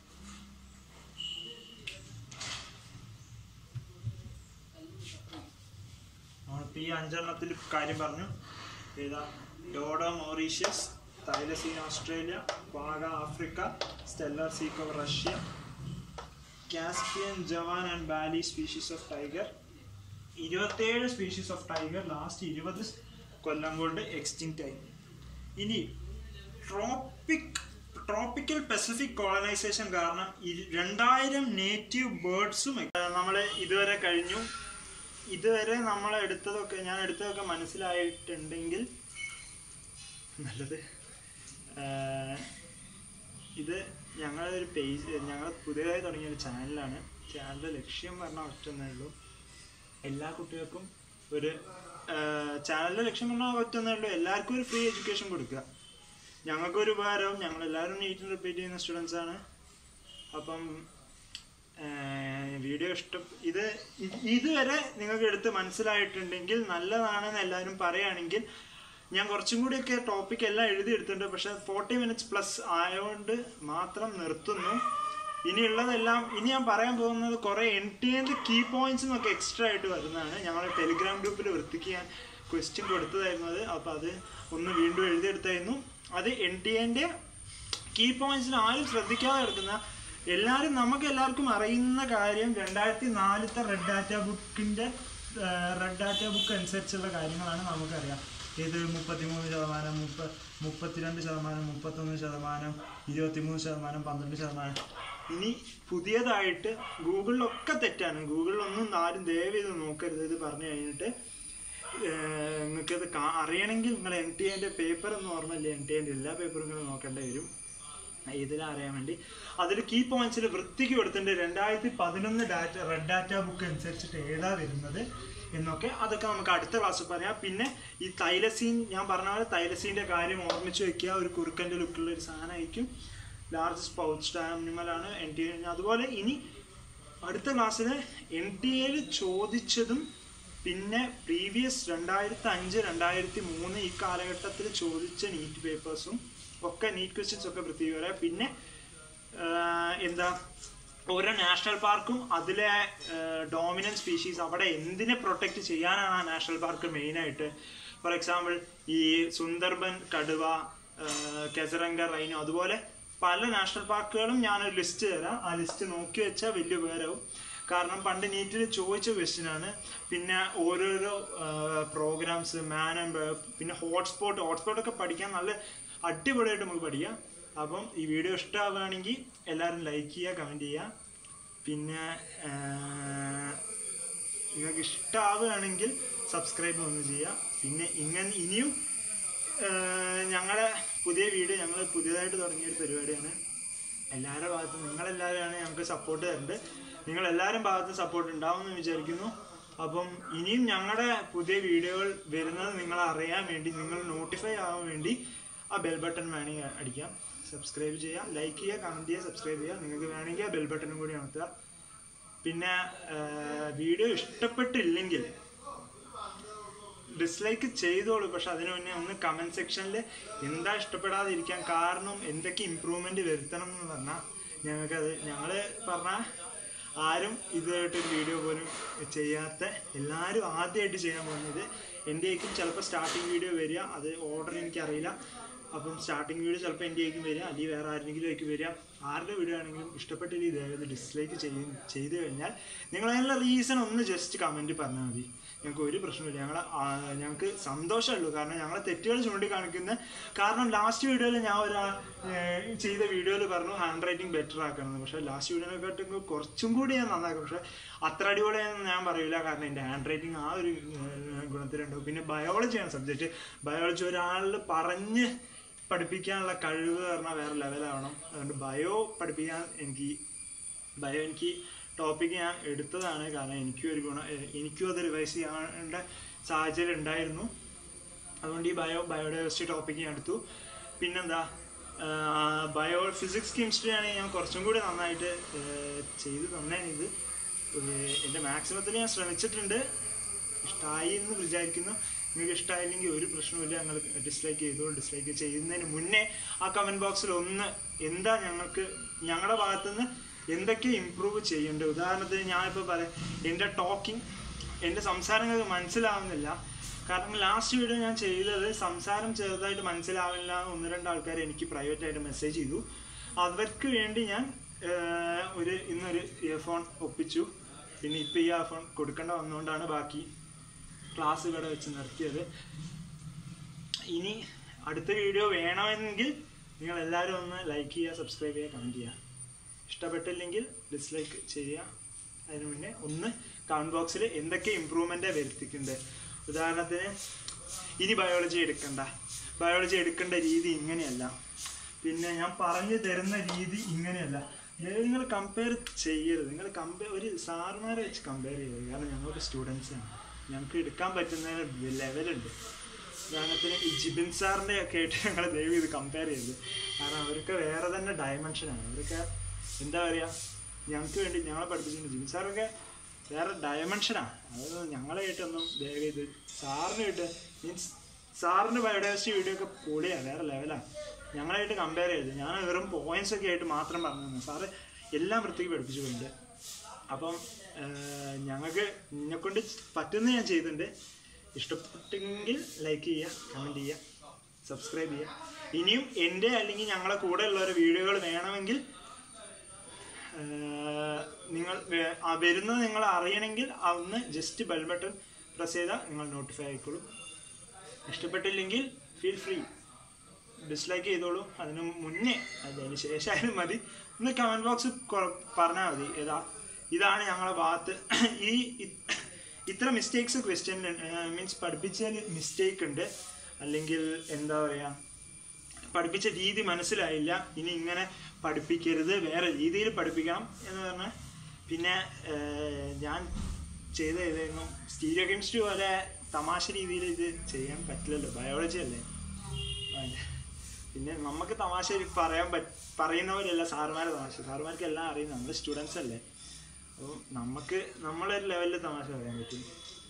നമ്മളിപ്പോൾ ഈ അഞ്ചെണ്ണത്തിൽ കാര്യം പറഞ്ഞു ഏതാ dodo Mauritius thylacine Australia quagga Africa Steller sea cow Russia Caspian Javan and Bali species of tiger ഇരുപത്തേഴ് സ്പീഷീസ് ഓഫ് ടൈഗർ ലാസ്റ്റ് ഇരുപത് കൊല്ലം കൊണ്ട് എക്സ്റ്റിങ്ക്റ്റ് ആയി ഇനി ട്രോപ്പിക് ട്രോപ്പിക്കൽ പസഫിക് കോളനൈസേഷൻ കാരണം ഇരു- രണ്ടായിരം നേറ്റീവ് ബേർഡ്സും നമ്മൾ ഇതുവരെ കഴിഞ്ഞു ഇതുവരെ നമ്മൾ എടുത്തതൊക്കെ ഞാൻ എടുത്തതൊക്കെ മനസ്സിലായിട്ടുണ്ടെങ്കിൽ നല്ലത് ആഹ് ഇത് ഞങ്ങളുടെ ഒരു പേജ് ഞങ്ങൾ പുതിയതായി തുടങ്ങിയ ഒരു ചാനലാണ് ചാനലിൻ്റെ ലക്ഷ്യം പറഞ്ഞാൽ ഒറ്റൊന്നേ ഉള്ളൂ എല്ലാ കുട്ടികൾക്കും ഒരു ചാനലിൻ്റെ ലക്ഷ്യം പറഞ്ഞാൽ ഒറ്റൊന്നേ ഉള്ളൂ എല്ലാവർക്കും ഒരു ഫ്രീ എഡ്യൂക്കേഷൻ കൊടുക്കുക ഞങ്ങൾക്കൊരു ഉപകാരവും ഞങ്ങൾ എല്ലാവരും നീറ്റ് റിപ്പീറ്റ് ചെയ്യുന്ന സ്റ്റുഡൻസ് ആണ് അപ്പം വീഡിയോ ഇഷ്ടം ഇത് ഇത് ഇതുവരെ നിങ്ങൾക്ക് എടുത്ത് മനസ്സിലായിട്ടുണ്ടെങ്കിൽ നല്ലതാണെന്ന് എല്ലാവരും പറയുകയാണെങ്കിൽ ഞാൻ കുറച്ചും കൂടിയൊക്കെ ടോപ്പിക് എല്ലാം എഴുതിയെടുത്തിട്ടുണ്ട് പക്ഷെ ഫോർട്ടി മിനിറ്റ്സ് പ്ലസ് ആയതുകൊണ്ട് മാത്രം നിർത്തുന്നു ഇനിയുള്ളതെല്ലാം ഇനി ഞാൻ പറയാൻ പോകുന്നത് കുറേ എൻ ടി എൻ്റെ കീ പോയിന്റ്സും ഒക്കെ എക്സ്ട്രാ ആയിട്ട് വരുന്നതാണ് ഞങ്ങൾ ടെലിഗ്രാം ഗ്രൂപ്പിൽ വൃത്തിക്ക് ഞാൻ ക്വസ്റ്റ്യൻ കൊടുത്തതായിരുന്നു അത് അപ്പോൾ അത് ഒന്ന് വീണ്ടും എഴുതിയെടുത്തായിരുന്നു അത് എൻ ടി എൻ്റെ കീ പോയിന്റ്സിൽ ആരും ശ്രദ്ധിക്കാതെ കിടക്കുന്ന എല്ലാവരും നമുക്ക് എല്ലാവർക്കും അറിയുന്ന കാര്യം രണ്ടായിരത്തി നാലത്തെ റെഡ് ഡാറ്റ ബുക്കിൻ്റെ റെഡ് ഡാറ്റ ബുക്ക് അനുസരിച്ചുള്ള കാര്യങ്ങളാണ് നമുക്കറിയാം ഇത് മുപ്പത്തിമൂന്ന് ശതമാനം മുപ്പ മുപ്പത്തിരണ്ട് ശതമാനം മുപ്പത്തൊന്ന് ശതമാനം ഇരുപത്തിമൂന്ന് ശതമാനം പന്ത്രണ്ട് ശതമാനം ഇനി പുതിയതായിട്ട് ഗൂഗിളിലൊക്കെ തെറ്റാണ് ഗൂഗിളിലൊന്നും ആരും ദയവ് ചെയ്ത് നോക്കരുത് ഇത് പറഞ്ഞു കഴിഞ്ഞിട്ട് നിങ്ങൾക്ക് ഇത് അറിയണമെങ്കിൽ നിങ്ങൾ എൻ ടി എൻ്റെ പേപ്പർ എന്ന് ഓർമ്മയില്ല എൻ ടി എൻ്റെ എല്ലാ പേപ്പറും നിങ്ങൾ നോക്കേണ്ടി വരും ഇതിൽ അറിയാൻ വേണ്ടി അതിൽ കീ പോയിന്റ്സിൽ വൃത്തിക്ക് കൊടുത്തിട്ടുണ്ട് രണ്ടായിരത്തി പതിനൊന്ന് ഡാറ്റ റെഡ് ഡാറ്റ ബുക്ക് അനുസരിച്ചിട്ട് ഏതാ വരുന്നത് എന്നൊക്കെ അതൊക്കെ നമുക്ക് അടുത്ത ക്ലാസ്സിൽ പറയാം പിന്നെ ഈ തൈലസീൻ ഞാൻ പറഞ്ഞ പോലെ തൈലസീൻ്റെ കാര്യം ഓർമ്മിച്ച് വെക്കുക ഒരു കുറുക്കൻ്റെ ലുക്കുള്ള ഒരു സാധനമായിരിക്കും ലാർജസ്റ്റ് പൗച്ച് ആനിമലാണ് എൻ ടി അതുപോലെ ഇനി അടുത്ത ക്ലാസ്സിൽ എൻ ടി എയിൽ ചോദിച്ചതും പിന്നെ പ്രീവിയസ് രണ്ടായിരത്തി അഞ്ച് രണ്ടായിരത്തി മൂന്ന് ഈ കാലഘട്ടത്തിൽ ചോദിച്ച നീറ്റ് പേപ്പേഴ്സും ഒക്കെ നീറ്റ് ക്വസ്റ്റ്യൻസ് ഒക്കെ പ്രത്യേകം വരാം പിന്നെ ആഹ്, എന്താ ഓരോ നാഷണൽ പാർക്കും അതിലെ ഡോമിനന്റ് സ്പീഷീസ് അവിടെ എന്തിനെ പ്രൊട്ടക്റ്റ് ചെയ്യാനാണ് ആ നാഷണൽ പാർക്ക് മെയിനായിട്ട് ഫോർ എക്സാമ്പിൾ ഈ സുന്ദർബൻ കടുവ ആഹ്, കെസറങ്ക റൈനോ അതുപോലെ പല നാഷണൽ പാർക്കുകളും ഞാനൊരു ലിസ്റ്റ് തരാം ആ ലിസ്റ്റ് നോക്കി വെച്ചാൽ വലിയ ഉപകാരവും കാരണം പണ്ട് നീറ്റിൽ ചോദിച്ച ക്വസ്റ്റ്യൻ ആണ് പിന്നെ ഓരോരോ പ്രോഗ്രാംസ് മാൻ ആൻഡ് പിന്നെ ഹോട്ട്സ്പോട്ട് ഹോട്ട്സ്പോട്ടൊക്കെ പഠിക്കാൻ നല്ല അടിപൊളിയായിട്ട് നമുക്ക് പഠിക്കാം അപ്പം ഈ വീഡിയോ ഇഷ്ടമാവുകയാണെങ്കിൽ എല്ലാവരും ലൈക്ക് ചെയ്യുക കമൻറ്റ് ചെയ്യുക പിന്നെ ആഹ്, നിങ്ങൾക്ക് ഇഷ്ടമാവുകയാണെങ്കിൽ സബ്സ്ക്രൈബ് ഒന്ന് ചെയ്യുക പിന്നെ ഇങ്ങനെ ഇനിയും ഞങ്ങളുടെ പുതിയ വീഡിയോ ഞങ്ങൾ പുതിയതായിട്ട് തുടങ്ങിയ ഒരു പരിപാടിയാണ് എല്ലാവരുടെ ഭാഗത്തും നിങ്ങളെല്ലാവരുമാണ് ഞങ്ങൾക്ക് സപ്പോർട്ട് തരുന്നത് നിങ്ങളെല്ലാവരും ഭാഗത്തും സപ്പോർട്ട് ഉണ്ടാവുമെന്ന് വിചാരിക്കുന്നു അപ്പം ഇനിയും ഞങ്ങളുടെ പുതിയ വീഡിയോകൾ വരുന്നത് നിങ്ങളെ അറിയാൻ വേണ്ടി നിങ്ങൾ നോട്ടിഫൈ ആവാൻ വേണ്ടി ആ ബെൽ ബട്ടൺ വേണമെങ്കിൽ അടിക്കാം സബ്സ്ക്രൈബ് ചെയ്യുക ലൈക്ക് ചെയ്യുക കമൻറ്റ് ചെയ്യുക സബ്സ്ക്രൈബ് ചെയ്യുക നിങ്ങൾക്ക് വേണമെങ്കിൽ ആ ബെൽ ബട്ടണും കൂടി അമർത്തുക പിന്നെ വീഡിയോ ഇഷ്ടപ്പെട്ടില്ലെങ്കിൽ ഡിസ്ലൈക്ക് ചെയ്തോളൂ പക്ഷെ അതിനു മുന്നേ ഒന്ന് കമന്റ് സെക്ഷനിൽ എന്താ ഇഷ്ടപ്പെടാതിരിക്കാൻ കാരണം എന്തൊക്കെ ഇമ്പ്രൂവ്മെന്റ് വരുത്തണം എന്ന് പറഞ്ഞാൽ ഞങ്ങൾക്കത് ഞങ്ങൾ പറഞ്ഞാൽ ആരും ഇതുമായിട്ടൊരു വീഡിയോ പോലും ചെയ്യാത്ത എല്ലാവരും ആദ്യമായിട്ട് ചെയ്യാൻ പോകുന്നത് എൻ്റെയൊക്കെ ചിലപ്പോൾ സ്റ്റാർട്ടിങ് വീഡിയോ വരിക അത് ഓർഡർ എനിക്കറിയില്ല അപ്പം സ്റ്റാർട്ടിങ് വീഡിയോ ചിലപ്പോൾ എൻ്റെ ആയിരിക്കും വരിക അല്ലെങ്കിൽ വേറെ ആരെങ്കിലും ആയിരിക്കും വരിക ആരുടെ വീഡിയോ ആണെങ്കിലും ഇഷ്ടപ്പെട്ടില്ല ദയവേത് ഡിസ്ലൈക്ക് ചെയ്യും ചെയ്തു കഴിഞ്ഞാൽ നിങ്ങൾ അതിനുള്ള റീസൺ ഒന്ന് ജസ്റ്റ് കമൻറ്റ് പറഞ്ഞാൽ മതി ഞങ്ങൾക്ക് ഒരു പ്രശ്നമില്ല ഞങ്ങൾ ഞങ്ങൾക്ക് സന്തോഷമുള്ളൂ കാരണം ഞങ്ങളെ തെറ്റുകൾ ചൂണ്ടിക്കാണിക്കുന്ന കാരണം ലാസ്റ്റ് വീഡിയോയിൽ ഞാൻ ഒരു ചെയ്ത വീഡിയോയിൽ പറഞ്ഞു ഹാൻഡ് റൈറ്റിംഗ് ബെറ്റർ ആക്കണമെന്ന് പക്ഷേ ലാസ്റ്റ് വീഡിയോനെക്കാട്ടും കുറച്ചും കൂടി ഞാൻ നന്നാക്കും പക്ഷേ അത്ര അടിപൊളിയാണെന്ന് ഞാൻ പറയില്ല കാരണം എൻ്റെ ഹാൻഡ് റൈറ്റിംഗ് ആ ഒരു ഏർ, ഗുണത്തിലുണ്ടാവും പിന്നെ ബയോളജിയാണ് സബ്ജക്റ്റ് ബയോളജി ഒരാളിൽ പറഞ്ഞ് പഠിപ്പിക്കാനുള്ള കഴിവ് പറഞ്ഞാൽ വേറെ ലെവലാവണം അതുകൊണ്ട് ബയോ പഠിപ്പിക്കാൻ എനിക്ക് ബയോ എനിക്ക് ടോപ്പിക്ക് ഞാൻ എടുത്തതാണ് കാരണം എനിക്കും ഒരു ഗുണം ഏഹ് എനിക്കും അത് റിവൈസ് ചെയ്യേണ്ട സാഹചര്യം ഉണ്ടായിരുന്നു അതുകൊണ്ട് ഈ ബയോ ബയോഡൈവേഴ്സിറ്റി ടോപ്പിക്ക് ഞാൻ എടുത്തു പിന്നെന്താ ബയോ ഫിസിക്സ് കെമിസ്ട്രി ആണെങ്കിൽ ഞാൻ കുറച്ചും കൂടി നന്നായിട്ട് ഏഹ് ചെയ്ത് തന്നേനെ ഇത് ഏഹ് എൻ്റെ മാക്സിമത്തിൽ ഞാൻ ശ്രമിച്ചിട്ടുണ്ട് ഇഷ്ടമായി എന്ന് വിചാരിക്കുന്നു നിങ്ങൾക്ക് ഇഷ്ടമായില്ലെങ്കിൽ ഒരു പ്രശ്നമില്ല ഞങ്ങൾ ഡിസ്ലൈക്ക് ചെയ്തോളൂ ഡിസ്ലൈക്ക് ചെയ്യുന്നതിന് മുന്നേ ആ കമൻറ്റ് ബോക്സിൽ ഒന്ന് എന്താ ഞങ്ങൾക്ക് ഞങ്ങളുടെ ഭാഗത്തുനിന്ന് എന്തൊക്കെ ഇമ്പ്രൂവ് ചെയ്യേണ്ടത് ഉദാഹരണത്തിന് ഞാനിപ്പോൾ പറയാം എൻ്റെ ടോക്കിംഗ് എൻ്റെ സംസാരങ്ങൾക്ക് മനസ്സിലാവുന്നില്ല കാരണം ലാസ്റ്റ് വീഡിയോ ഞാൻ ചെയ്തത് സംസാരം ചെറുതായിട്ട് മനസ്സിലാവില്ല എന്ന് ഒന്ന് രണ്ട് ആൾക്കാർ എനിക്ക് പ്രൈവറ്റ് ആയിട്ട് മെസ്സേജ് ചെയ്തു അവർക്ക് വേണ്ടി ഞാൻ ഏർ, ഒരു ഇന്നൊരു ഇയർഫോൺ ഒപ്പിച്ചു പിന്നെ ഇപ്പോൾ ഈ ഇയർഫോൺ കൊടുക്കേണ്ട വന്നുകൊണ്ടാണ് ബാക്കി ക്ലാസ് ഇവിടെ വെച്ച് നിർത്തിയത് ഇനി അടുത്ത വീഡിയോ വേണമെങ്കിൽ നിങ്ങൾ എല്ലാവരും ഒന്ന് ലൈക്ക് ചെയ്യുക സബ്സ്ക്രൈബ് ചെയ്യുക കമൻറ്റ് ചെയ്യുക ഇഷ്ടപ്പെട്ടില്ലെങ്കിൽ ഡിസ്ലൈക്ക് ചെയ്യുക അതിന് മുന്നേ ഒന്ന് കമൻറ്റ് ബോക്സിൽ എന്തൊക്കെ ഇമ്പ്രൂവ്മെൻ്റ് വരുത്തിക്കുന്നുണ്ട് ഉദാഹരണത്തിന് ഇനി ബയോളജി എടുക്കണ്ട ബയോളജി എടുക്കേണ്ട രീതി ഇങ്ങനെയല്ല പിന്നെ ഞാൻ പറഞ്ഞു തരുന്ന രീതി ഇങ്ങനെയല്ല നിങ്ങൾ കമ്പയർ ചെയ്യരുത് നിങ്ങൾ കമ്പയർ ഒരു സാറുമാരെ വെച്ച് കമ്പയർ ചെയ്യരുത് കാരണം ഞങ്ങൾക്ക് സ്റ്റുഡൻസാണ് ഞങ്ങൾക്ക് എടുക്കാൻ പറ്റുന്ന ലെവലുണ്ട് ഉദാഹരണത്തിന് ഈ ജിബിൻ സാറിൻ്റെ ഒക്കെ ആയിട്ട് ഞങ്ങൾ ദയവ് ഇത് കമ്പയർ ചെയ്തത് കാരണം അവർക്ക് വേറെ തന്നെ ഡയമെൻഷനാണ് അവരൊക്കെ എന്താ പറയുക ഞങ്ങൾക്ക് വേണ്ടി ഞങ്ങളെ പഠിപ്പിച്ചിട്ടുണ്ട് ജിബിൻ സാറൊക്കെ വേറെ ഡയമെൻഷനാണ് അത് ഞങ്ങളായിട്ടൊന്നും ദയവ് ചെയ്ത് സാറിനായിട്ട് മീൻസ് സാറിൻ്റെ ബയോഡൈവേഴ്സിറ്റി വീഡിയോ ഒക്കെ പൊളിയാണ് വേറെ ലെവലാണ് ഞങ്ങളായിട്ട് കമ്പയർ ചെയ്ത് ഞാൻ വെറും പോയിന്റ്സ് ഒക്കെ ആയിട്ട് മാത്രം പറഞ്ഞു തന്നു സാറ് എല്ലാം വൃത്തിക്ക് പഠിപ്പിച്ചിട്ടുണ്ട് അപ്പം ഏഹ്, ഞങ്ങൾക്ക് എന്നെ കൊണ്ട് പറ്റുന്ന ഞാൻ ചെയ്തിട്ടുണ്ട് ഇഷ്ടപ്പെട്ടെങ്കിൽ ലൈക്ക് ചെയ്യുക കമൻറ്റ് ചെയ്യുക സബ്സ്ക്രൈബ് ചെയ്യുക ഇനിയും എൻ്റെ അല്ലെങ്കിൽ ഞങ്ങളെ കൂടെ ഉള്ളവരെ വീഡിയോകൾ വേണമെങ്കിൽ ഏഹ്, നിങ്ങൾ വേ- ആ വരുന്നത് നിങ്ങൾ അറിയണമെങ്കിൽ അന്ന് ജസ്റ്റ് ബെൽ ബട്ടൺ പ്രസ് ചെയ്താൽ നിങ്ങൾ നോട്ടിഫൈ ആയിക്കോളും ഇഷ്ടപ്പെട്ടില്ലെങ്കിൽ ഫീൽ ഫ്രീ ഡിസ്ലൈക്ക് ചെയ്തോളൂ അതിന് മുന്നേ അതിന് ശേഷമായാലും മതി ഒന്ന് കമൻറ്റ് ബോക്സ് പറഞ്ഞാൽ മതി ഏതാ ഇതാണ് ഞങ്ങളുടെ ഭാഗത്ത് ഈ ഇ- ഇത്ര മിസ്റ്റേക്സ് ക്വസ്റ്റ്യൻ മീൻസ് പഠിപ്പിച്ചതിൽ മിസ്റ്റേക്ക് ഉണ്ട് അല്ലെങ്കിൽ എന്താ പറയുക പഠിപ്പിച്ച രീതി മനസ്സിലായില്ല ഇനി ഇങ്ങനെ പഠിപ്പിക്കരുത് വേറെ രീതിയിൽ പഠിപ്പിക്കണം എന്ന് പറഞ്ഞാൽ പിന്നെ ഏഹ്, ഞാൻ ചെയ്ത ഇതായിരുന്നു സ്റ്റീരിയോ കെമിസ്ട്രി പോലെ തമാശ രീതിയിൽ ഇത് ചെയ്യാൻ പറ്റില്ലല്ലോ ബയോളജി അല്ലേ അതെ. പിന്നെ നമുക്ക് തമാശ പറയാൻ പറ്റ പറയുന്നവരല്ല സാറുമാരെ തമാശ സാറുമാർക്ക് എല്ലാം അറിയുന്ന നമ്മൾ സ്റ്റുഡൻസ് അല്ലേ അപ്പോൾ നമുക്ക് നമ്മളൊരു ലെവലിൽ തമാശ പറയാൻ പറ്റും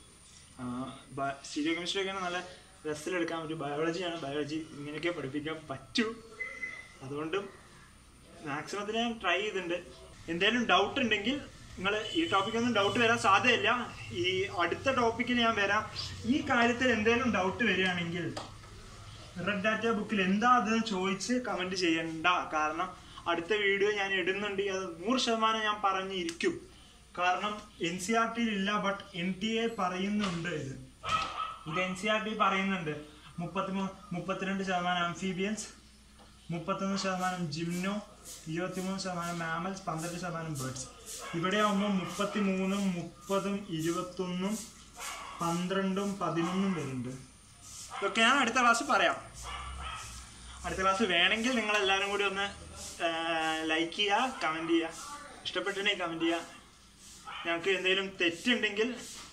സ്റ്റീരിയോ കെമിസ്ട്രി ഒക്കെ നല്ല രസത്തിലെടുക്കാൻ പറ്റും ബയോളജിയാണ് ബയോളജി ഇങ്ങനെയൊക്കെ പഠിപ്പിക്കാൻ പറ്റൂ അതുകൊണ്ടും മാക്സിമത്തിൽ ഞാൻ ട്രൈ ചെയ്തിട്ടുണ്ട് എന്തെങ്കിലും ഡൗട്ട് ഉണ്ടെങ്കിൽ നിങ്ങൾ ഈ ടോപ്പിക്കൊന്നും ഡൗട്ട് വരാൻ സാധ്യതയില്ല ഈ അടുത്ത ടോപ്പിക്കിൽ ഞാൻ വരാം ഈ കാര്യത്തിൽ എന്തെങ്കിലും ഡൗട്ട് വരികയാണെങ്കിൽ റെഡ് ഡാറ്റ ബുക്കിൽ എന്താ അത് ചോദിച്ച് കമന്റ് ചെയ്യണ്ട കാരണം അടുത്ത വീഡിയോ ഞാൻ ഇടുന്നുണ്ട് അത് നൂറ് ശതമാനം ഞാൻ പറഞ്ഞിരിക്കും കാരണം എൻ സി ആർ ടിയിൽ ഇല്ല ബട്ട് എൻ ടി എ പറയുന്നുണ്ട് ഇത് ഇത് എൻ സി ആർ ടി പറയുന്നുണ്ട് മുപ്പത്തിമൂ മുപ്പത്തിരണ്ട് ശതമാനം അംഫീബിയൻസ് മുപ്പത്തൊന്ന് ശതമാനം ജിംനോ ഇരുപത്തിമൂന്ന് ശതമാനം മാമൽസ് പന്ത്രണ്ട് ശതമാനം ബേർഡ്സ് ഇവിടെ ആകുമ്പോൾ മുപ്പത്തി മൂന്നും മുപ്പതും ഇരുപത്തൊന്നും പന്ത്രണ്ടും പതിനൊന്നും വരുന്നുണ്ട് ഇതൊക്കെ ഞാൻ അടുത്ത ക്ലാസ് പറയാം അടുത്ത ക്ലാസ് വേണമെങ്കിൽ നിങ്ങൾ എല്ലാവരും കൂടി ഒന്ന് ലൈക്ക് ചെയ്യുക കമൻറ്റ് ചെയ്യുക ഇഷ്ടപ്പെട്ടിട്ടുണ്ടെങ്കിൽ കമൻറ്റ് ചെയ്യുക ഞങ്ങൾക്ക് എന്തെങ്കിലും തെറ്റുണ്ടെങ്കിൽ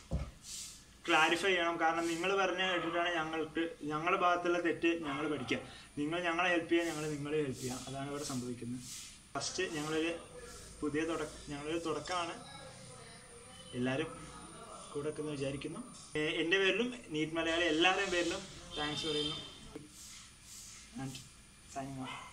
ക്ലാരിഫൈ ചെയ്യണം കാരണം നിങ്ങൾ പറഞ്ഞ കേട്ടിട്ടാണ് ഞങ്ങൾക്ക് ഞങ്ങളുടെ ഭാഗത്തുള്ള തെറ്റ് ഞങ്ങൾ പഠിക്കുക നിങ്ങൾ ഞങ്ങളെ ഹെൽപ്പ് ചെയ്യുക ഞങ്ങൾ നിങ്ങളെ ഹെൽപ്പ് ചെയ്യുക അതാണ് ഇവിടെ സംഭവിക്കുന്നത് ഫസ്റ്റ് ഞങ്ങളൊരു പുതിയ തുടക്ക ഞങ്ങളൊരു തുടക്കമാണ് എല്ലാവരും കൂടെ ഒക്കെ വിചാരിക്കുന്നു ഏ- എൻ്റെ പേരിലും നീറ്റ് മലയാളി എല്ലാവരുടെയും പേരിലും താങ്ക്സ് പറയുന്നു ആൻഡ് സൈനിങ് ഓഫ്